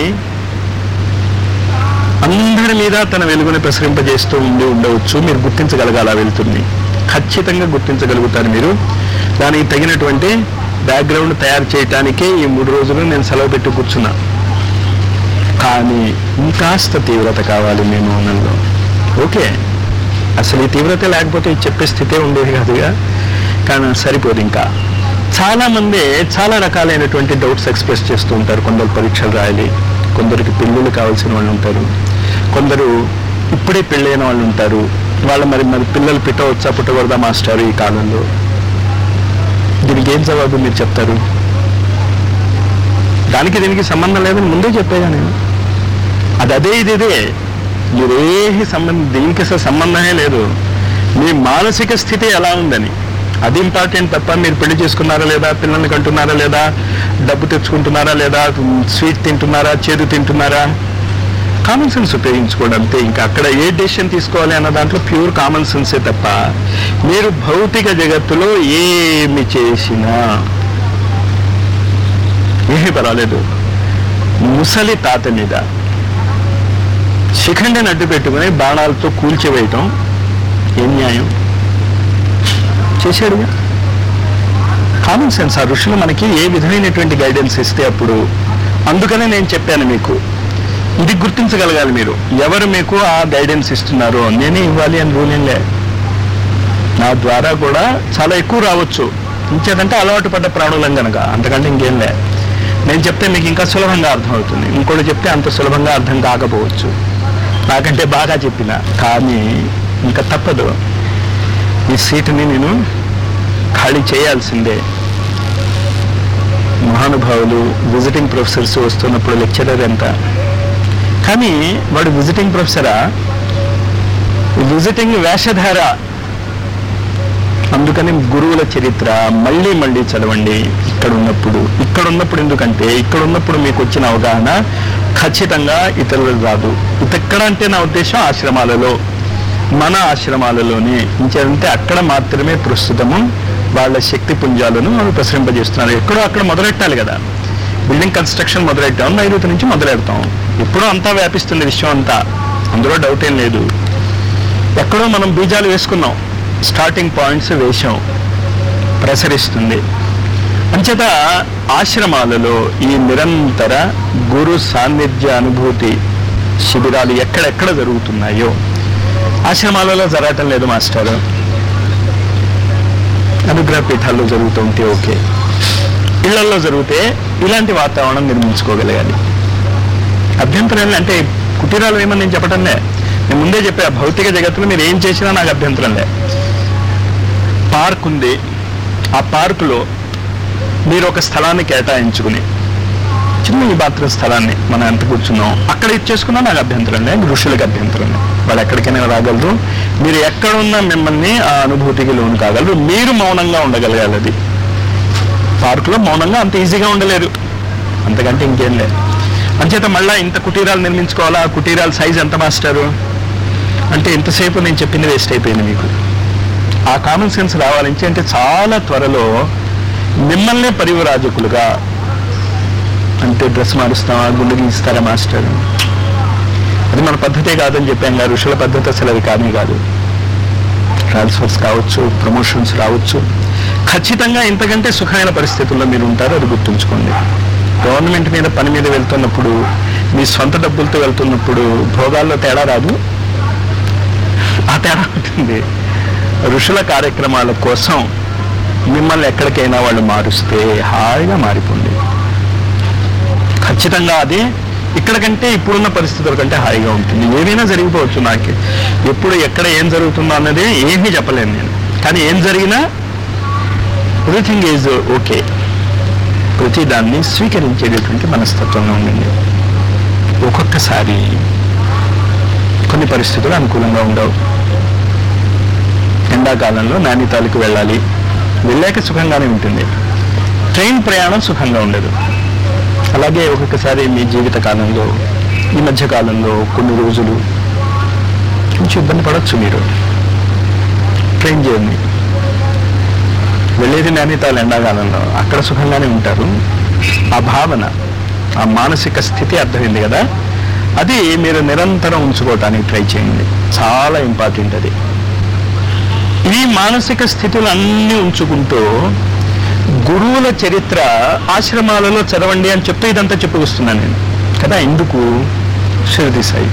అందరి మీద తన వెలుగుని ప్రసరింపజేస్తూ ఉండి ఉండవచ్చు మీరు గుర్తించగలగాల వెళ్తుంది ఖచ్చితంగా గుర్తించగలుగుతారు మీరు దానికి తగినటువంటి బ్యాక్గ్రౌండ్ తయారు చేయటానికే ఈ మూడు రోజులు నేను సెలవు పెట్టి కూర్చున్నా కానీ ఇంకాస్త తీవ్రత కావాలి మీ మౌనంలో ఓకే అసలు ఈ తీవ్రత లేకపోతే ఇది చెప్పే స్థితే ఉండేది కాదుగా కానీ సరిపోదు ఇంకా చాలా మంది చాలా రకాలైనటువంటి డౌట్స్ ఎక్స్ప్రెస్ చేస్తూ ఉంటారు కొందరు పరీక్షలు రాయాలి కొందరికి పెళ్ళిళ్ళు కావాల్సిన వాళ్ళు ఉంటారు కొందరు ఇప్పుడే పెళ్ళైన వాళ్ళు ఉంటారు వాళ్ళ మరి మరి పిల్లలు పుట్టవచ్చా పుట్టకూడదా మాస్టర్ ఈ కాలంలో దీనికి ఏం జవాబు మీరు చెప్తారు దానికి దీనికి సంబంధం లేదని ముందే చెప్పేగా నేను అది అదే ఇది ఇదే మీరేహి సంబంధం దీనికి అసలు సంబంధమే లేదు మీ మానసిక స్థితి ఎలా ఉందని అది ఇంపార్టెంట్ తప్ప మీరు పెళ్లి చేసుకున్నారా లేదా పిల్లల్ని కంటున్నారా లేదా డబ్బు తెచ్చుకుంటున్నారా లేదా స్వీట్ తింటున్నారా చేదు తింటున్నారా కామన్ సెన్స్ ఉపయోగించుకోవడం అంతే ఇంకా అక్కడ ఏ డెసిషన్ తీసుకోవాలి అన్న దాంట్లో ప్యూర్ కామన్ సెన్సే తప్ప మీరు భౌతిక జగత్తులో ఏమి చేసినా ఏమీ పర్వాలేదు ముసలి తాత మీద శిఖండిని అడ్డు పెట్టుకుని బాణాలతో కూల్చివేయటం ఏం న్యాయం చేశాడుగా కామన్ సెన్స్ ఆ ఋషులు మనకి ఏ విధమైనటువంటి గైడెన్స్ ఇస్తే అప్పుడు అందుకనే నేను చెప్పాను మీకు ఇది గుర్తించగలగాలి మీరు ఎవరు మీకు ఆ గైడెన్స్ ఇస్తున్నారో నేనే ఇవ్వాలి అని రూల్ ఏం లే నా ద్వారా కూడా చాలా ఎక్కువ రావచ్చు ఇంకేదంటే అలవాటు పడ్డ ప్రాణులం కనుక అంతకంటే ఇంకేం లే నేను చెప్తే మీకు ఇంకా సులభంగా అర్థమవుతుంది ఇంకోటి చెప్తే అంత సులభంగా అర్థం కాకపోవచ్చు నాకంటే బాగా చెప్పిన కానీ ఇంకా తప్పదు ఈ సీటుని నేను ఖాళీ చేయాల్సిందే మహానుభావులు విజిటింగ్ ప్రొఫెసర్స్ వస్తున్నప్పుడు లెక్చరర్ ఎంత కానీ వాడు విజిటింగ్ ప్రొఫెసరా విజిటింగ్ వేషధార అందుకని గురువుల చరిత్ర మళ్ళీ మళ్ళీ చదవండి ఇక్కడ ఉన్నప్పుడు ఇక్కడ ఉన్నప్పుడు ఎందుకంటే ఇక్కడ ఉన్నప్పుడు మీకు వచ్చిన అవగాహన ఖచ్చితంగా ఇతరులకు రాదు ఇతెక్కడ అంటే నా ఉద్దేశం ఆశ్రమాలలో మన ఆశ్రమాలలోనే ఇంకేంటే అక్కడ మాత్రమే ప్రస్తుతము వాళ్ళ శక్తి పుంజాలను వాళ్ళు ప్రసరింపజేస్తున్నారు ఎక్కడో అక్కడ మొదలెట్టాలి కదా బిల్డింగ్ కన్స్ట్రక్షన్ మొదలెట్టాం నైరుతి నుంచి మొదలెడతాం ఎప్పుడూ అంతా వ్యాపిస్తుంది విషయం అంతా అందులో డౌట్ ఏం లేదు ఎక్కడో మనం బీజాలు వేసుకున్నాం స్టార్టింగ్ పాయింట్స్ వేశాం ప్రసరిస్తుంది అంచేత ఆశ్రమాలలో ఈ నిరంతర గురు సాన్నిధ్య అనుభూతి శిబిరాలు ఎక్కడెక్కడ జరుగుతున్నాయో ఆశ్రమాలలో జరగటం లేదు మాస్టర్ అనుగ్రహ పీఠాల్లో జరుగుతూ ఉంటే ఓకే ఇళ్లలో జరిగితే ఇలాంటి వాతావరణం నిర్మించుకోగలగాలి అభ్యంతరాలు అంటే కుటీరాలు ఏమని నేను చెప్పటంలే నేను ముందే చెప్పా భౌతిక జగత్తులో మీరు ఏం చేసినా నాకు అభ్యంతరం లే పార్క్ ఉంది ఆ పార్కులో మీరు ఒక స్థలాన్ని కేటాయించుకుని చిన్న ఈ బాత్రూమ్ స్థలాన్ని మనం ఎంత కూర్చున్నాం అక్కడ ఇచ్చేసుకున్నా నాకు అభ్యంతరం లేదు ఋషులకు అభ్యంతరం లేదు వాళ్ళు ఎక్కడికైనా రాగలరు మీరు ఎక్కడున్నా మిమ్మల్ని ఆ అనుభూతికి లోను కాగలరు మీరు మౌనంగా ఉండగలగాలి అది పార్కులో మౌనంగా అంత ఈజీగా ఉండలేరు అంతకంటే ఇంకేం లేదు అంచేత మళ్ళా ఇంత కుటీరాలు నిర్మించుకోవాలా ఆ కుటీరాల సైజ్ ఎంత మాస్టారు అంటే ఇంతసేపు నేను చెప్పింది వేస్ట్ అయిపోయింది మీకు ఆ కామన్ సెన్స్ రావాలంటే అంటే చాలా త్వరలో మిమ్మల్నే పరివరాజకులుగా అంటే డ్రెస్ మారుస్తామా గుండె గీస్తారా మాస్టర్ అది మన పద్ధతే కాదని చెప్పాం కదా ఋషుల పద్ధతి అసలు అది కానే కాదు ట్రాన్స్ఫర్స్ కావచ్చు ప్రమోషన్స్ రావచ్చు ఖచ్చితంగా ఇంతకంటే సుఖమైన పరిస్థితుల్లో మీరు ఉంటారు అది గుర్తుంచుకోండి గవర్నమెంట్ మీద పని మీద వెళ్తున్నప్పుడు మీ సొంత డబ్బులతో వెళ్తున్నప్పుడు భోగాల్లో తేడా రాదు ఆ తేడా ఉంటుంది ఋషుల కార్యక్రమాల కోసం మిమ్మల్ని ఎక్కడికైనా వాళ్ళు మారుస్తే హాయిగా మారిపోండి ఖచ్చితంగా అది ఇక్కడ కంటే ఇప్పుడున్న పరిస్థితుల కంటే హాయిగా ఉంటుంది ఏమైనా జరిగిపోవచ్చు నాకు ఎప్పుడు ఎక్కడ ఏం జరుగుతుందో అన్నది ఏమీ చెప్పలేను నేను కానీ ఏం జరిగినా ఎవ్రీథింగ్ ఈజ్ ఓకే ప్రతి దాన్ని స్వీకరించేటటువంటి మనస్తత్వంలో ఉండండి ఒక్కొక్కసారి కొన్ని పరిస్థితులు అనుకూలంగా ఉండవు ఎండాకాలంలో నానితాలకు వెళ్ళాలి వెళ్ళాక సుఖంగానే ఉంటుంది ట్రైన్ ప్రయాణం సుఖంగా ఉండదు అలాగే ఒక్కొక్కసారి మీ జీవిత కాలంలో ఈ మధ్య కాలంలో కొన్ని రోజులు కొంచెం ఇబ్బంది పడవచ్చు మీరు ట్రైన్ జర్నీ వెళ్ళేది నాణ్యతాలు ఎండాకాలంలో అక్కడ సుఖంగానే ఉంటారు ఆ భావన ఆ మానసిక స్థితి అర్థమైంది కదా అది మీరు నిరంతరం ఉంచుకోవటానికి ట్రై చేయండి చాలా ఇంపార్టెంట్ అది ఈ మానసిక స్థితులు అన్నీ ఉంచుకుంటూ గురువుల చరిత్ర ఆశ్రమాలలో చదవండి అని చెప్తూ ఇదంతా చెప్పుకొస్తున్నాను నేను కదా ఎందుకు షిర్ది సాయి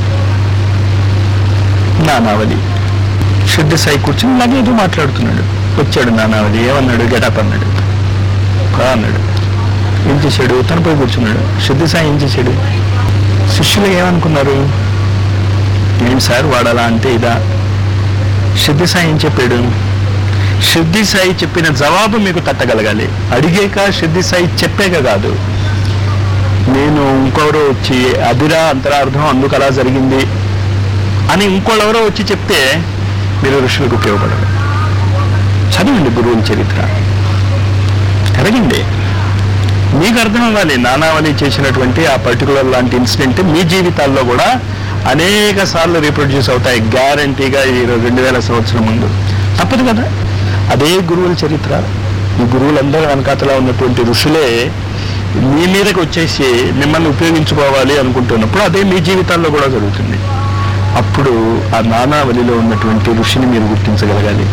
నానావళి షిర్ది సాయి కూర్చుని ఇలాగే ఏదో మాట్లాడుతున్నాడు వచ్చాడు నానావళి ఏమన్నాడు గెటప్ అన్నాడు కా అన్నాడు ఏం చేశాడు తను పోయి కూర్చున్నాడు షిర్ది సాయి ఏం చేశాడు శిష్యులు ఏమనుకున్నారు ఏం సార్ వాడాలా అంటే ఇదా సిద్ధి సాయి ఏం చెప్పాడు సిద్ధి సాయి చెప్పిన జవాబు మీకు తట్టగలగాలి అడిగాక సిద్ధి సాయి చెప్పాక కాదు నేను ఇంకొకరు వచ్చి అదిరా అంతరార్థం అందుకు అలా జరిగింది అని ఇంకోళ్ళెవరో వచ్చి చెప్తే మీరు ఋషులకు ఉపయోగపడరు చదవండి గురువుల చరిత్ర ఎరగండి మీకు అర్థం అవ్వాలి నానావళి చేసినటువంటి ఆ పర్టికులర్ లాంటి ఇన్సిడెంట్ మీ జీవితాల్లో కూడా అనేక సార్లు రీప్రొడ్యూస్ అవుతాయి గ్యారంటీగా ఈ రెండు వేల సంవత్సరం ముందు తప్పదు కదా అదే గురువుల చరిత్ర ఈ గురువులందరూ వెనకాతలా ఉన్నటువంటి ఋషులే మీ మీదకి వచ్చేసి మిమ్మల్ని ఉపయోగించుకోవాలి అనుకుంటున్నప్పుడు అదే మీ జీవితాల్లో కూడా జరుగుతుంది అప్పుడు ఆ నానావళిలో ఉన్నటువంటి ఋషిని మీరు గుర్తించగలగాలి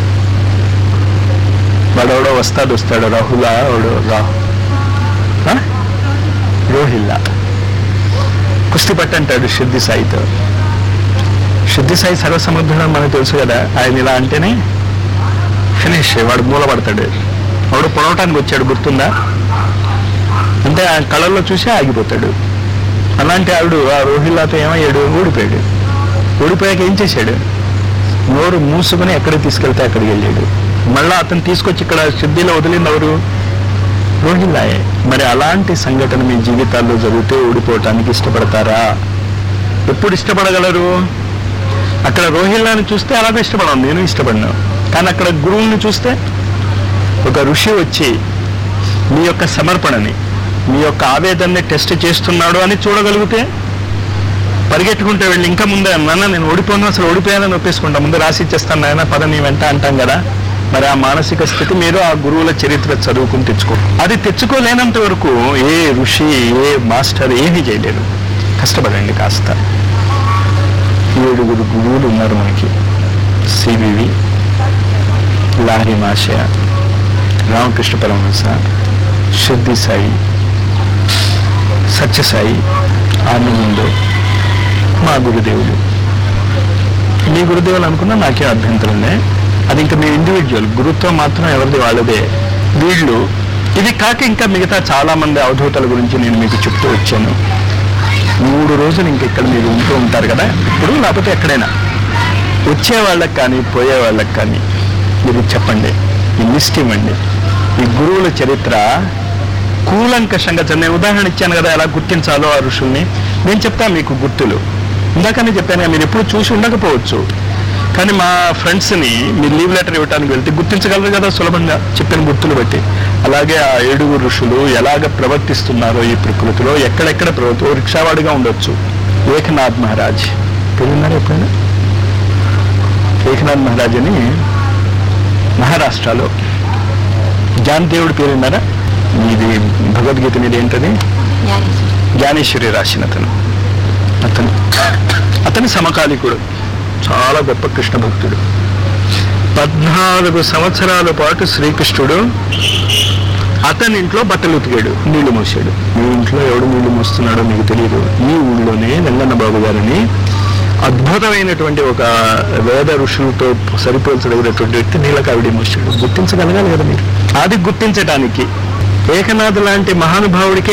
వాడెవడో వస్తాడు వస్తాడు రాహులా వాడు రాహు ఆ? రోహిల్లా కుస్తీ పట్టు అంటాడు సిద్ధి సాయితో సిద్ధి సాయి సర్వసముద్రుడు అని మనకు తెలుసు కదా ఆయన ఇలా అంటేనే ఫినిష్ వాడు మూలపడతాడు వాడు పొడవటానికి వచ్చాడు గుర్తుందా అంటే ఆ కళల్లో చూసి ఆగిపోతాడు అలాంటి ఆవిడు ఆ రోహిల్లాతో ఏమయ్యాడు ఓడిపోయాడు ఓడిపోయాక ఏం చేశాడు నోరు మూసుకుని ఎక్కడికి తీసుకెళ్తే అక్కడికి వెళ్ళాడు మళ్ళా అతను తీసుకొచ్చి ఇక్కడ సిద్ధిలో వదిలింది ఎవరు రోహిల్లాయే మరి అలాంటి సంఘటన మీ జీవితాల్లో జరిగితే ఓడిపోవటానికి ఇష్టపడతారా ఎప్పుడు ఇష్టపడగలరు అక్కడ రోహిల్లాని చూస్తే అలాగే ఇష్టపడను నేను ఇష్టపడినా కానీ అక్కడ గురువుని చూస్తే ఒక ఋషి వచ్చి మీ యొక్క సమర్పణని మీ యొక్క ఆవేదనని టెస్ట్ చేస్తున్నాడు అని చూడగలిగితే పరిగెట్టుకుంటే వెళ్ళి ఇంకా ముందే నాన్న నేను ఓడిపోను అసలు ఓడిపోయానని ఒప్పేసుకుంటా ముందు రాసి ఇచ్చేస్తాను నాయన పద నీ వెంట అంటాం కదా మరి ఆ మానసిక స్థితి మీరు ఆ గురువుల చరిత్ర చదువుకుని తెచ్చుకో అది తెచ్చుకోలేనంత వరకు ఏ ఋషి ఏ మాస్టర్ ఏమీ చేయలేరు కష్టపడండి కాస్త ఏడుగురు గురువులు ఉన్నారు మనకి సివివి లాహరి మాషయ రామకృష్ణ పరమహంస శుద్ధి సాయి సత్యసాయి ఆనందో మా గురుదేవులు మీ గురుదేవులు అనుకున్నా నాకే అభ్యంతరం లే అది ఇంకా మీ ఇండివిజువల్ గురుత్వం మాత్రం ఎవరిది వాళ్ళదే వీళ్ళు ఇది కాక ఇంకా మిగతా చాలా మంది అవధూతల గురించి నేను మీకు చెప్తూ వచ్చాను మూడు రోజులు ఇంక ఇక్కడ మీరు ఉంటూ ఉంటారు కదా ఇప్పుడు లేకపోతే ఎక్కడైనా వచ్చే వాళ్ళకి కానీ పోయే వాళ్ళకి కానీ మీరు చెప్పండి ఈ లిస్ట్ ఇవ్వండి ఈ గురువుల చరిత్ర కూలంకషంగా చదివి నేను ఉదాహరణ ఇచ్చాను కదా ఎలా గుర్తించాలో ఆ ఋషుల్ని నేను చెప్తాను మీకు గుర్తులు ఇందాకనే చెప్పాను కదా, మీరు ఎప్పుడు చూసి ఉండకపోవచ్చు కానీ మా ఫ్రెండ్స్ని మీరు లీవ్ లెటర్ ఇవ్వడానికి వెళ్తే గుర్తించగలరు కదా సులభంగా చెప్పిన గుర్తులు బట్టి అలాగే ఆ ఏడుగురు ఋషులు ఎలాగ ప్రవర్తిస్తున్నారో ఈ ప్రకృతిలో ఎక్కడెక్కడ ప్రవర్తి ఓ రిక్షావాడిగా ఉండొచ్చు ఏకనాథ్ మహారాజ్ తెలియన్నారు ఎప్పుడైనా ఏకనాథ్ మహారాజ్ అని మహారాష్ట్రలో జాన్ దేవుడి పేరు విన్నారా ఇది భగవద్గీత మీద ఏంటది జ్ఞానేశ్వరి రాసిన అతను అతను అతని సమకాలికుడు చాలా గొప్ప కృష్ణ భక్తుడు పద్నాలుగు సంవత్సరాల పాటు శ్రీకృష్ణుడు అతని ఇంట్లో బట్టలు ఉతికాడు నీళ్లు మోసాడు మీ ఇంట్లో ఎవడు నీళ్లు మోస్తున్నాడో మీకు తెలియదు ఈ ఊళ్ళోనే వెంగన్న బాబు గారిని అద్భుతమైనటువంటి ఒక వేద ఋషులతో సరిపోల్చదగినటువంటి వ్యక్తి నీళ్ళ కావిడి మోసాడు గుర్తించగలగాలి కదా మీరు అది గుర్తించడానికి ఏకనాథ్ లాంటి మహానుభావుడికి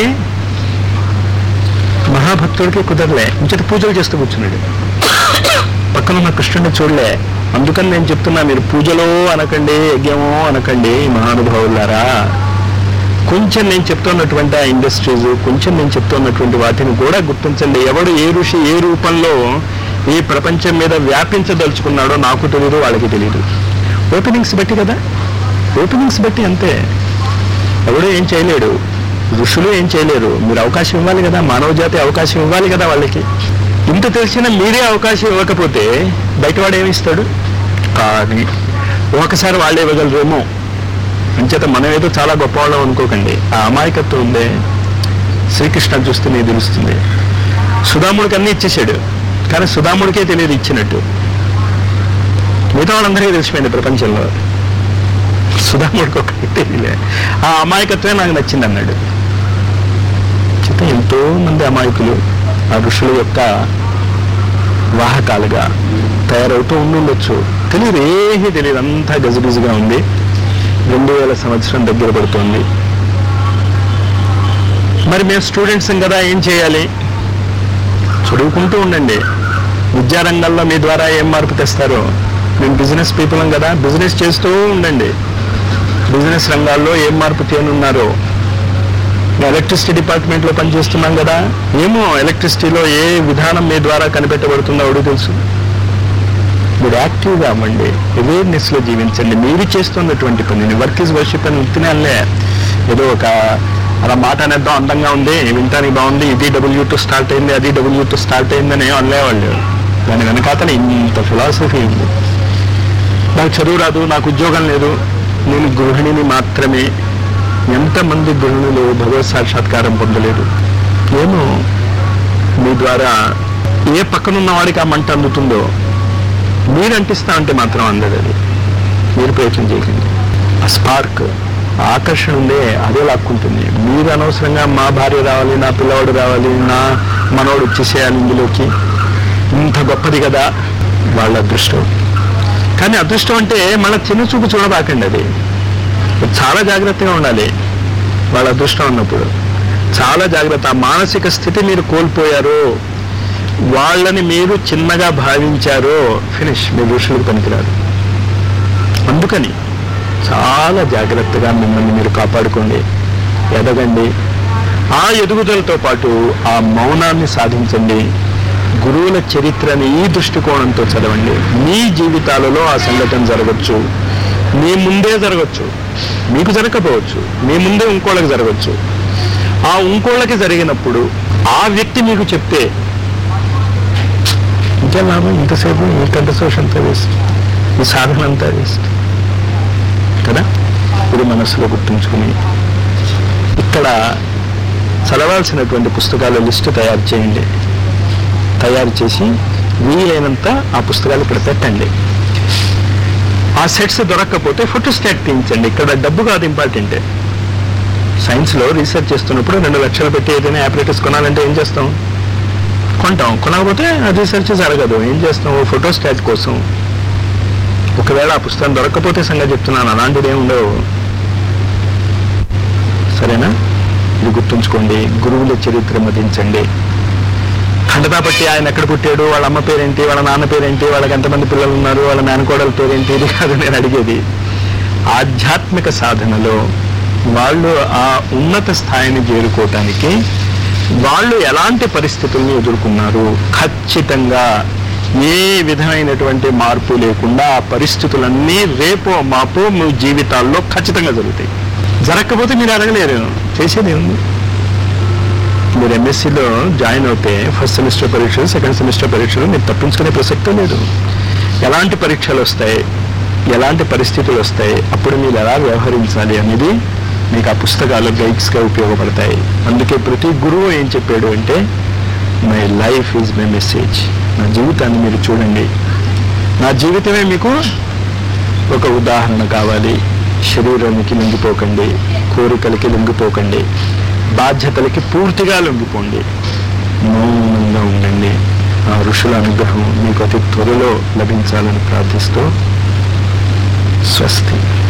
మహాభక్తుడికి కుదరలే ఇంచటి పూజలు చేస్తూ కూర్చున్నాడు పక్కన ఉన్న కృష్ణుడిని చూడలే అందుకని నేను చెప్తున్నా మీరు పూజలో అనకండి యజ్ఞమో అనకండి మహానుభావులారా కొంచెం నేను చెప్తున్నటువంటి ఆ ఇండస్ట్రీస్ కొంచెం నేను చెప్తున్నటువంటి వాటిని కూడా గుర్తించండి ఎవడు ఏ ఋషి ఏ రూపంలో ఈ ప్రపంచం మీద వ్యాపించదలుచుకున్నాడో నాకు తెలియదు వాళ్ళకి తెలియదు ఓపెనింగ్స్ బట్టి కదా ఓపెనింగ్స్ బట్టి అంతే ఎవడు ఏం చేయలేడు ఋషులు ఏం చేయలేరు మీరు అవకాశం ఇవ్వాలి కదా మానవ జాతి అవకాశం ఇవ్వాలి కదా వాళ్ళకి ఇంత తెలిసినా మీరే అవకాశం ఇవ్వకపోతే బయటవాడు ఏమి ఇస్తాడు కానీ ఒకసారి వాళ్ళే ఇవ్వగలరేమో అంచేత మనం ఏదో చాలా గొప్పవాళ్ళం అనుకోకండి ఆ అమాయకత్వం ఉందే శ్రీకృష్ణ చూస్తే నీకు తెలుస్తుంది సుధాముడికి అన్నీ ఇచ్చేసాడు కానీ సుధాముడికే తెలియదు ఇచ్చినట్టు మిగతా వాళ్ళందరికీ తెలిసిపోయింది ప్రపంచంలో సుధాముడికి ఒకటి తెలియలే ఆ అమాయకత్వమే నాకు నచ్చింది అన్నాడు చేత ఎంతో మంది అమాయకులు ఆ ఋషుల యొక్క వాహకాలుగా తయారవుతూ ఉండుండొచ్చు తెలియదు ఏమీ తెలియదు అంతా గజిబిజిగా ఉంది రెండు వేల సంవత్సరం దగ్గర పడుతుంది మరి మేము స్టూడెంట్స్ కదా ఏం చేయాలి చదువుకుంటూ ఉండండి విద్యారంగంలో మీ ద్వారా ఏం మార్పు తెస్తారో మేము బిజినెస్ పీపుల్ కదా బిజినెస్ చేస్తూ ఉండండి బిజినెస్ రంగాల్లో ఏం మార్పు చేయనున్నారో ఎలక్ట్రిసిటీ డిపార్ట్మెంట్లో పనిచేస్తున్నాం కదా ఏమో ఎలక్ట్రిసిటీలో ఏ విధానం మీ ద్వారా కనిపెట్టబడుతుందో అడుగు తెలుసు మీరు యాక్టివ్గా అవ్వండి అవేర్నెస్లో జీవించండి మీరు చేస్తున్నటువంటి పనిని వర్క్ ఇస్ వర్షిప్ అని ఉత్తినాలే ఏదో ఒక అలా మాట అనేద్దాం అందంగా ఉంది వింటానికి బాగుంది ఇది డబ్ల్యూ టు స్టార్ట్ అయింది అది డబ్ల్యూ టు స్టార్ట్ అయిందని అనలేవాళ్ళు దాని వెనకాతల ఇంత ఫిలాసఫీ ఉంది నాకు చదువు రాదు నాకు ఉద్యోగం లేదు నేను గృహిణిని మాత్రమే ఎంతమంది గృహిణులు భగవత్ సాక్షాత్కారం పొందలేదు ఏమో మీ ద్వారా ఏ పక్కనున్న వాడికి ఆ మంట అందుతుందో మీరు అంటిస్తా అంటే మాత్రం అందదు అది మీరు ప్రయత్నం చేయకండి ఆ స్పార్క్ ఆ ఆకర్షణ ఉందే అదే లాక్కుంటుంది మీరు అనవసరంగా మా భార్య రావాలి నా పిల్లవాడు రావాలి నా మనవాడు వచ్చేసేయాలి ఇందులోకి ఇంత గొప్పది కదా వాళ్ళ అదృష్టం కానీ అదృష్టం అంటే మళ్ళీ చిన్న చూపు చూడబాకండి అది చాలా జాగ్రత్తగా ఉండాలి వాళ్ళ అదృష్టం ఉన్నప్పుడు చాలా జాగ్రత్త ఆ మానసిక స్థితి మీరు కోల్పోయారు వాళ్ళని మీరు చిన్నగా భావించారో ఫినిష్ మీ ఋషులకు పనికిరాదు అందుకని చాలా జాగ్రత్తగా మిమ్మల్ని మీరు కాపాడుకోండి ఎదగండి ఆ ఎదుగుదలతో పాటు ఆ మౌనాన్ని సాధించండి గురువుల చరిత్రని ఈ దృష్టికోణంతో చదవండి మీ జీవితాలలో ఆ సంఘటన జరగచ్చు మీ ముందే జరగచ్చు మీకు జరగకపోవచ్చు మీ ముందే ఇంకోళ్ళకి జరగచ్చు ఆ ఇంకోళ్ళకి జరిగినప్పుడు ఆ వ్యక్తి మీకు చెప్తే ఇంకే లాభం ఇంతసేపు ఈ కంఠశోష అంతా వేస్ట్ ఈ సాధన అంతా వేస్ట్ కదా ఇది మనస్సులో గుర్తుంచుకుని ఇక్కడ చదవాల్సినటువంటి పుస్తకాల లిస్టు తయారు చేయండి తయారు చేసి వీలైనంత ఆ పుస్తకాలు ఇక్కడ పెట్టండి ఆ సెట్స్ దొరకకపోతే ఫోటోస్టాట్ తీయించండి ఇక్కడ డబ్బు కాదు ఇంపార్టెంట్ సైన్స్లో రీసెర్చ్ చేస్తున్నప్పుడు రెండు లక్షలు పెట్టి ఏదైనా ఆపరేటర్స్ కొనాలంటే ఏం చేస్తాం కొంటాం కొనకపోతే ఆ రీసెర్చ్ జరగదు ఏం చేస్తాం ఓ ఫోటోస్టాట్ కోసం ఒకవేళ ఆ పుస్తకం దొరకకపోతే సంగతి చెప్తున్నాను అలాంటిది ఏమి ఉండవు సరేనా ఇది గుర్తుంచుకోండి గురువుల చరిత్ర మదించండి ఖండతా పట్టి ఆయన ఎక్కడ పుట్టాడు వాళ్ళ అమ్మ పేరేంటి వాళ్ళ నాన్న పేరేంటి వాళ్ళకి ఎంతమంది పిల్లలు ఉన్నారు వాళ్ళ మేనకోడల పేరేంటి ఇది కాదు నేను అడిగేది ఆధ్యాత్మిక సాధనలో వాళ్ళు ఆ ఉన్నత స్థాయిని చేరుకోవటానికి వాళ్ళు ఎలాంటి పరిస్థితుల్ని ఎదుర్కొన్నారు ఖచ్చితంగా ఏ విధమైనటువంటి మార్పు లేకుండా ఆ పరిస్థితులన్నీ రేపో మాపో మీ జీవితాల్లో ఖచ్చితంగా జరుగుతాయి జరగకపోతే మీరు అడగలేరు చేసేది ఏముంది మీరు ఎంఎస్సీలో జాయిన్ అవుతే ఫస్ట్ సెమిస్టర్ పరీక్షలు సెకండ్ సెమిస్టర్ పరీక్షలు మీరు తప్పించుకునే ప్రసక్తే లేదు ఎలాంటి పరీక్షలు వస్తాయి ఎలాంటి పరిస్థితులు వస్తాయి అప్పుడు మీరు ఎలా వ్యవహరించాలి అనేది మీకు ఆ పుస్తకాలు గైడ్స్గా ఉపయోగపడతాయి అందుకే ప్రతి గురువు ఏం చెప్పాడు అంటే my life is my message నా జీవితాన్ని మీరు చూడండి నా జీవితమే మీకు ఒక ఉదాహరణ కావాలి శరీరానికి లొంగిపోకండి కోరికలకి లొంగిపోకండి బాధ్యతలకి పూర్తిగా లొంగిపోండి మౌనంగా ఉండండి ఆ ఋషుల అనుగ్రహం మీకు అతి త్వరలో లభించాలని ప్రార్థిస్తూ స్వస్తి